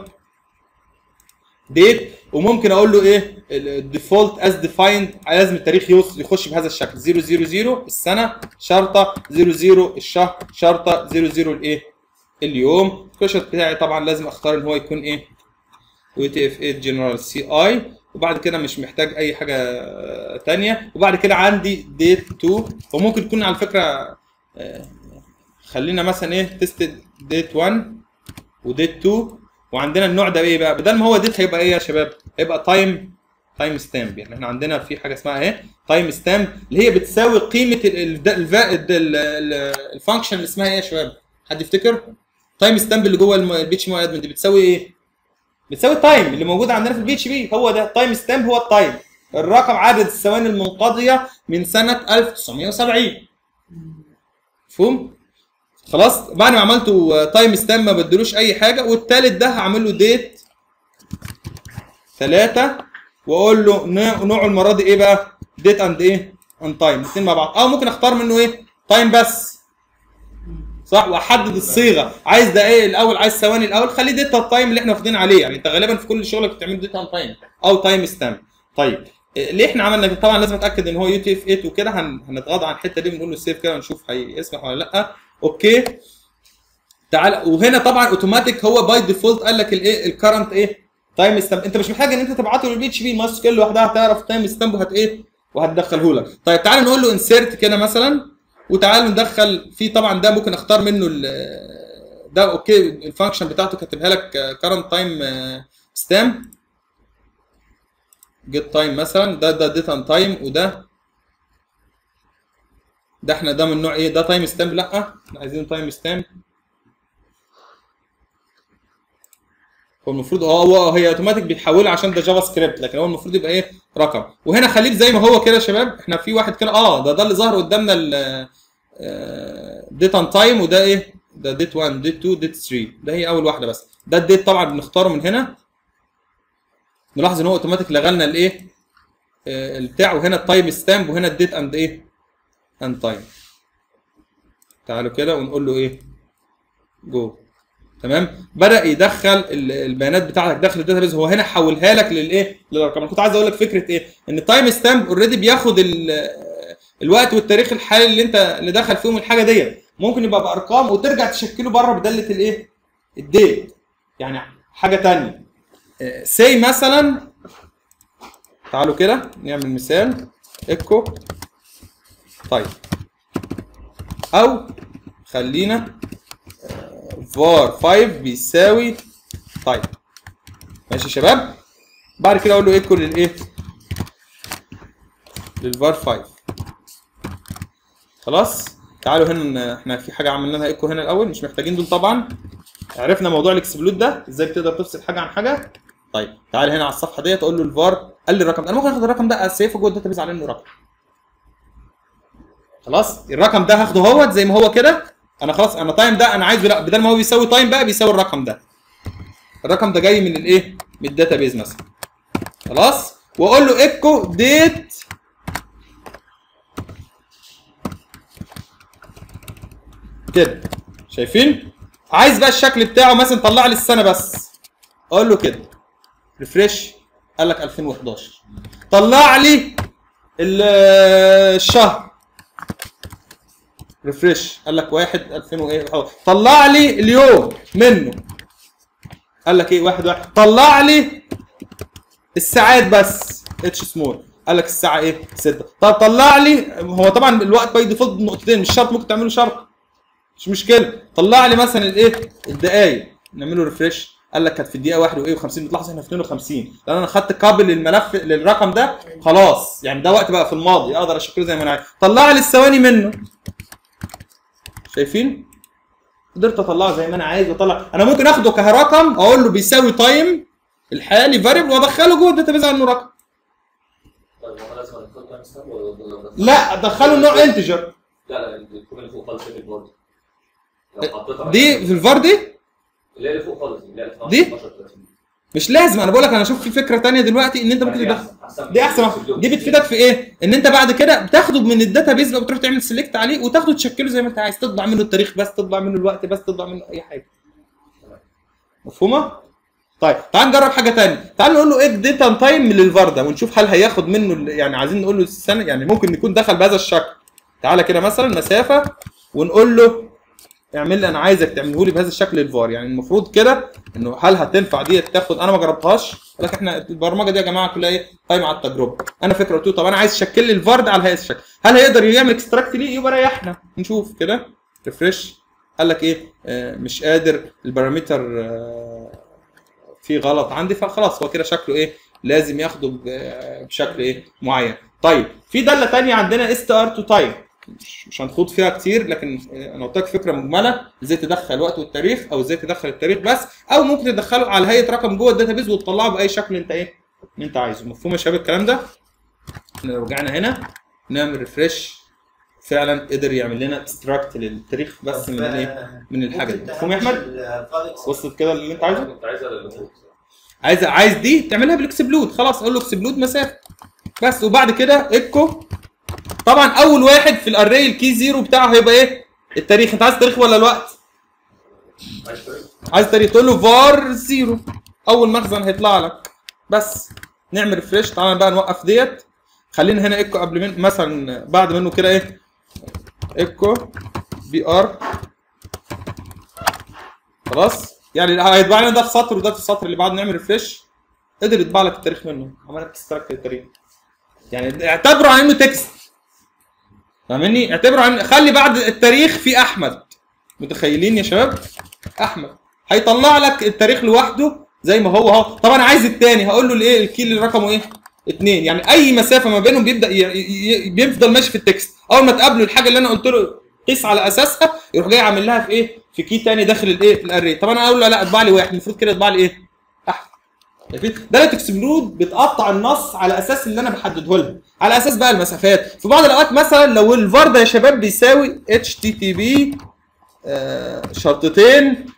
ديت وممكن اقول له ايه الديفولت از ديفايند لازم التاريخ يوص- يخش بهذا الشكل 000 السنه شرطه 00 الشهر شرطه 00 الايه اليوم الكوشن بتاعي طبعا لازم اختار ان هو يكون ايه يو تي اف 8 جنرال سي اي وبعد كده مش محتاج اي حاجه تانية وبعد كده عندي ديت 2 وممكن تكون على فكره آه، خلينا مثلا ايه تيست ديت 1 وديت 2 وعندنا النوع ده ايه بقى بدل ما هو ديت هيبقى ايه يا شباب هيبقى تايم تايم ستامب يعني احنا عندنا في حاجه اسمها ايه تايم ستامب اللي هي بتساوي قيمه الفانكشن اللي اسمها ايه يا شباب حد يفتكر تايم ستامب اللي جوه البي اتش ادمن دي بتساوي ايه بتساوي التايم اللي موجود عندنا في البي اتش بي هو ده التايم ستامب هو التايم الرقم عدد الثواني المنقضيه من سنه 1970 مفهوم خلاص بعد ما عملته تايم ستامب ما بدلوش اي حاجه والتالت ده هعمل له ديت 3 واقول له نوع- نوعه المره دي ايه بقى ديت اند ايه اند تايم الاثنين مع بعض او ممكن اختار منه ايه تايم بس صح واحدد الصيغه عايز ده ايه الاول عايز ثواني الاول خليه ديت تايم اللي احنا واخدين عليه يعني انت غالبا في كل شغلك بتعمل ديت اند تايم او تايم ستامب طيب إيه، ليه احنا عملنا كده؟ طبعا لازم اتاكد ان هو يو تي اف 8 وكده هن- هنتغاضى عن الحته دي بنقول له سيف كده ونشوف هيسمح ولا لا اوكي تعال وهنا طبعا اوتوماتيك هو باي ديفولت قال لك الايه الكرنت ايه تايم ستامب انت مش محتاج ان انت تبعته للبي اتش بي الماس سكيل لوحدها هتعرف تايم ستامب وهت ايه وهتدخله لك طيب تعال نقول له انسيرت كده مثلا وتعال ندخل في طبعا ده ممكن اختار منه ال- ده اوكي الفانكشن بتاعته كاتبها لك كرنت تايم ستامب جيت تايم مثلا ده ده ديت ان تايم وده ده احنا ده من نوع ايه ده تايم ستامب لا احنا عايزين تايم ستامب هو المفروض اه هو هي اوتوماتيك بيتحولها عشان ده جافا سكريبت لكن هو المفروض يبقى ايه رقم وهنا خليه زي ما هو كده يا شباب احنا في واحد كده اه ده ده اللي ظهر قدامنا ال ديت ان تايم وده ايه ده ديت 1 ديت 2 ديت 3 ده هي اول واحده بس ده الديت طبعا بنختاره من هنا نلاحظ ان هو اوتوماتيك لغى لنا الايه آه، البتاع وهنا التايم ستامب وهنا الديت اند ايه اند تايم تعالوا كده ونقول له ايه جو تمام بدا يدخل ال- البيانات بتاعتك داخل الداتابيز هو هنا حولها لك للايه للارقام انا كنت عايز اقول لك فكره ايه ان التايم ستامب اوريدي بياخد ال- الوقت والتاريخ الحالي اللي انت اللي دخل فيهم الحاجه ديت ممكن يبقى بارقام وترجع تشكله بره بداله الايه الديت يعني حاجه تانية سي مثلا تعالوا كده نعمل مثال ايكو طيب او خلينا فار 5 بيساوي طيب ماشي يا شباب بعد كده اقول له ايكو للايه للفار 5 خلاص تعالوا هنا احنا في حاجه عملنا لها ايكو هنا الاول مش محتاجين دول طبعا عرفنا موضوع الاكسبلود ده ازاي بتقدر تفصل حاجه عن حاجه طيب تعال هنا على الصفحه ديت اقول له الفار قال لي الرقم ده. انا ممكن اخد الرقم ده اسيفه جوه الداتابيز على انه رقم خلاص الرقم ده هاخده اهوت زي ما هو كده انا خلاص انا تايم ده انا عايزه لا بدل ما هو بيساوي تايم بقى بيساوي الرقم ده الرقم ده جاي من الايه من الداتابيز مثلا خلاص واقول له ايكو ديت كده شايفين عايز بقى الشكل بتاعه مثلا طلع لي السنه بس اقول له كده ريفريش قال لك 2011 طلع لي ال- الشهر ريفريش قال لك 1 2000 وايه طلع لي اليوم منه قال لك ايه واحد واحد طلع لي الساعات بس اتش سمول قال لك الساعه ايه 6 طب طلع لي هو طبعا الوقت باي ديفولت نقطتين مش شرط ممكن تعمله شرط مش مشكله طلع لي مثلا الايه الدقايق نعمله ريفريش قال لك كانت في الدقيقه 1 وايه و50 بتلاحظ احنا في 52 لان انا خدت قابل للملف للرقم ده خلاص يعني ده وقت بقى في الماضي اقدر اشكله زي ما انا عايز طلع لي الثواني منه شايفين قدرت اطلعه زي ما انا عايز واطلع انا ممكن اخده كرقم اقول له بيساوي تايم الحالي فاريبل وادخله جوه الداتابيز على انه رقم طيب هو لازم نختار تايم ستامب ولا ولا- لا ادخله نوع انتجر لا لا الكومنت اللي فوق خالص شكل برضه لو حطيتها دي في الفار دي اللي هي اللي فوق خالص اللي هي 12 دي؟ 12 30 مش لازم انا بقول لك انا اشوف في فكره تانية دلوقتي ان انت ممكن دي تدخل أحسن- أحسن دي احسن واحدة. دي بتفيدك في ايه؟ ان انت بعد كده بتاخده من الداتابيز بقى بتروح تعمل سيلكت عليه وتاخده تشكله زي ما انت عايز تطبع منه التاريخ بس تطبع منه الوقت بس تطبع منه اي حاجه مفهومه؟ طيب تعال نجرب حاجه تانية تعال نقول له ايه ديت ان تايم للفار ده ونشوف هل هياخد منه ال- يعني عايزين نقول له السنه يعني ممكن يكون دخل بهذا الشكل تعالى كده مثلا مسافه ونقول له اعمل لي انا عايزك تعمله لي بهذا الشكل الفار يعني المفروض كده انه هل هتنفع دي تاخد انا ما جربتهاش لكن احنا البرمجه دي يا جماعه كلها ايه قايمه على التجربه انا فكره قلت له طب انا عايز شكل لي الفار ده على هذا الشكل هل هيقدر يعمل اكستراكت ليه يبقى ريحنا نشوف كده ريفرش قال لك ايه آه مش قادر البارامتر آه في غلط عندي فخلاص هو كده شكله ايه لازم ياخده ب- بشكل ايه معين طيب في داله ثانيه عندنا اس ار تو تايم مش مش هنخوض فيها كتير لكن انا قلت لك فكره مجمله ازاي تدخل الوقت والتاريخ او ازاي تدخل التاريخ بس او ممكن تدخله على هيئه رقم جوه الداتابيز وتطلعه باي شكل انت ايه انت عايزه مفهوم يا شباب الكلام ده احنا لو رجعنا هنا نعمل ريفرش فعلا قدر يعمل لنا اكستراكت للتاريخ بس من الايه من الحاجه دي مفهوم يا احمد وصلت كده اللي انت عايزه كنت عايزها اللي فوق عايز عايز دي تعملها بالاكسبلود خلاص اقول له اكسبلود مسافه بس وبعد كده ايكو طبعا اول واحد في الاري الكي زيرو بتاعه هيبقى ايه التاريخ انت عايز التاريخ ولا الوقت عايز طريق عايز تاريخ تقول له فار زيرو اول مخزن هيطلع لك بس نعمل ريفريش تعالى بقى نوقف ديت خلينا هنا ايكو قبل من مثلا بعد منه كده ايه ايكو بي ار خلاص يعني هيطبع لنا ده في سطر وده في السطر اللي بعده نعمل ريفريش قدر يطبع لك التاريخ منه عمل لك اكستراكت للتاريخ يعني اعتبره على انه تكست فاهمني اعتبره عن خلي بعد التاريخ في احمد متخيلين يا شباب احمد هيطلع لك التاريخ لوحده زي ما هو اهو طب انا عايز التاني هقول له الايه الكي اللي رقمه ايه اتنين يعني اي مسافه ما بينهم بيبدا ي... ي... بيفضل ماشي في التكست اول ما تقابله الحاجه اللي انا قلت له قيس على اساسها يروح جاي عامل لها في ايه في كي تاني داخل الايه الاري طب انا اقول له لا اطبع لي واحد المفروض كده يطبع لي ايه احمد شايفين داله اكسبلود بتقطع النص على اساس اللي انا بحدده لها على اساس بقى المسافات في بعض الاوقات مثلا لو الفار ده يا شباب بيساوي اتش تي تي بي آه، شرطتين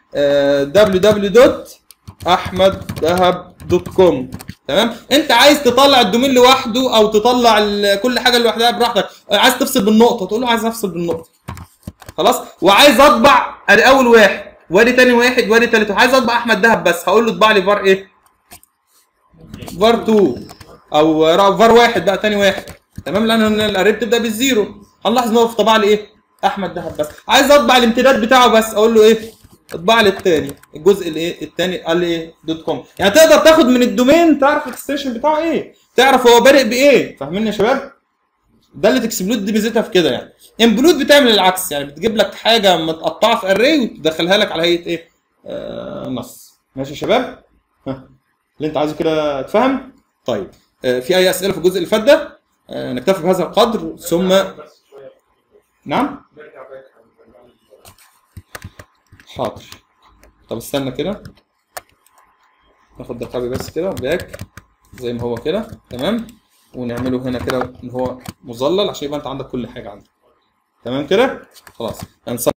www.ahmeddahab.com تمام انت عايز تطلع الدومين لوحده او تطلع ال- كل حاجه لوحدها براحتك عايز تفصل بالنقطه تقول له عايز افصل بالنقطه خلاص وعايز اطبع ادي اول واحد وادي تاني واحد وادي تالت واحد عايز اطبع احمد دهب بس هقول له اطبع لي فار ايه فار 2 او را- فار واحد بقى تاني واحد تمام لان الاري بتبدا بالزيرو هنلاحظ ان هو طبع لي ايه احمد دهب بس عايز اطبع الامتداد بتاعه بس اقول له ايه اطبع لي التاني الجزء الايه التاني قال لي ايه دوت كوم يعني تقدر تاخد من الدومين تعرف الاكستنشن بتاعه ايه تعرف هو بادئ بايه فاهمين يا شباب ده اللي تكسبلود دي ميزتها في كده يعني امبلود بتعمل العكس يعني بتجيب لك حاجه متقطعه في اري وتدخلها لك على هيئه ايه آه نص ماشي يا شباب ها اللي انت عايزه كده اتفهم طيب آه في اي اسئله في الجزء اللي فات ده آه نكتفي بهذا القدر ثم بس شويه نعم نرجع باك حاضر طب استنى كده ناخد ده كوبي بس كده باك زي ما هو كده تمام ونعمله هنا كده ان هو مظلل عشان يبقى انت عندك كل حاجه عندك تمام كده خلاص هنص-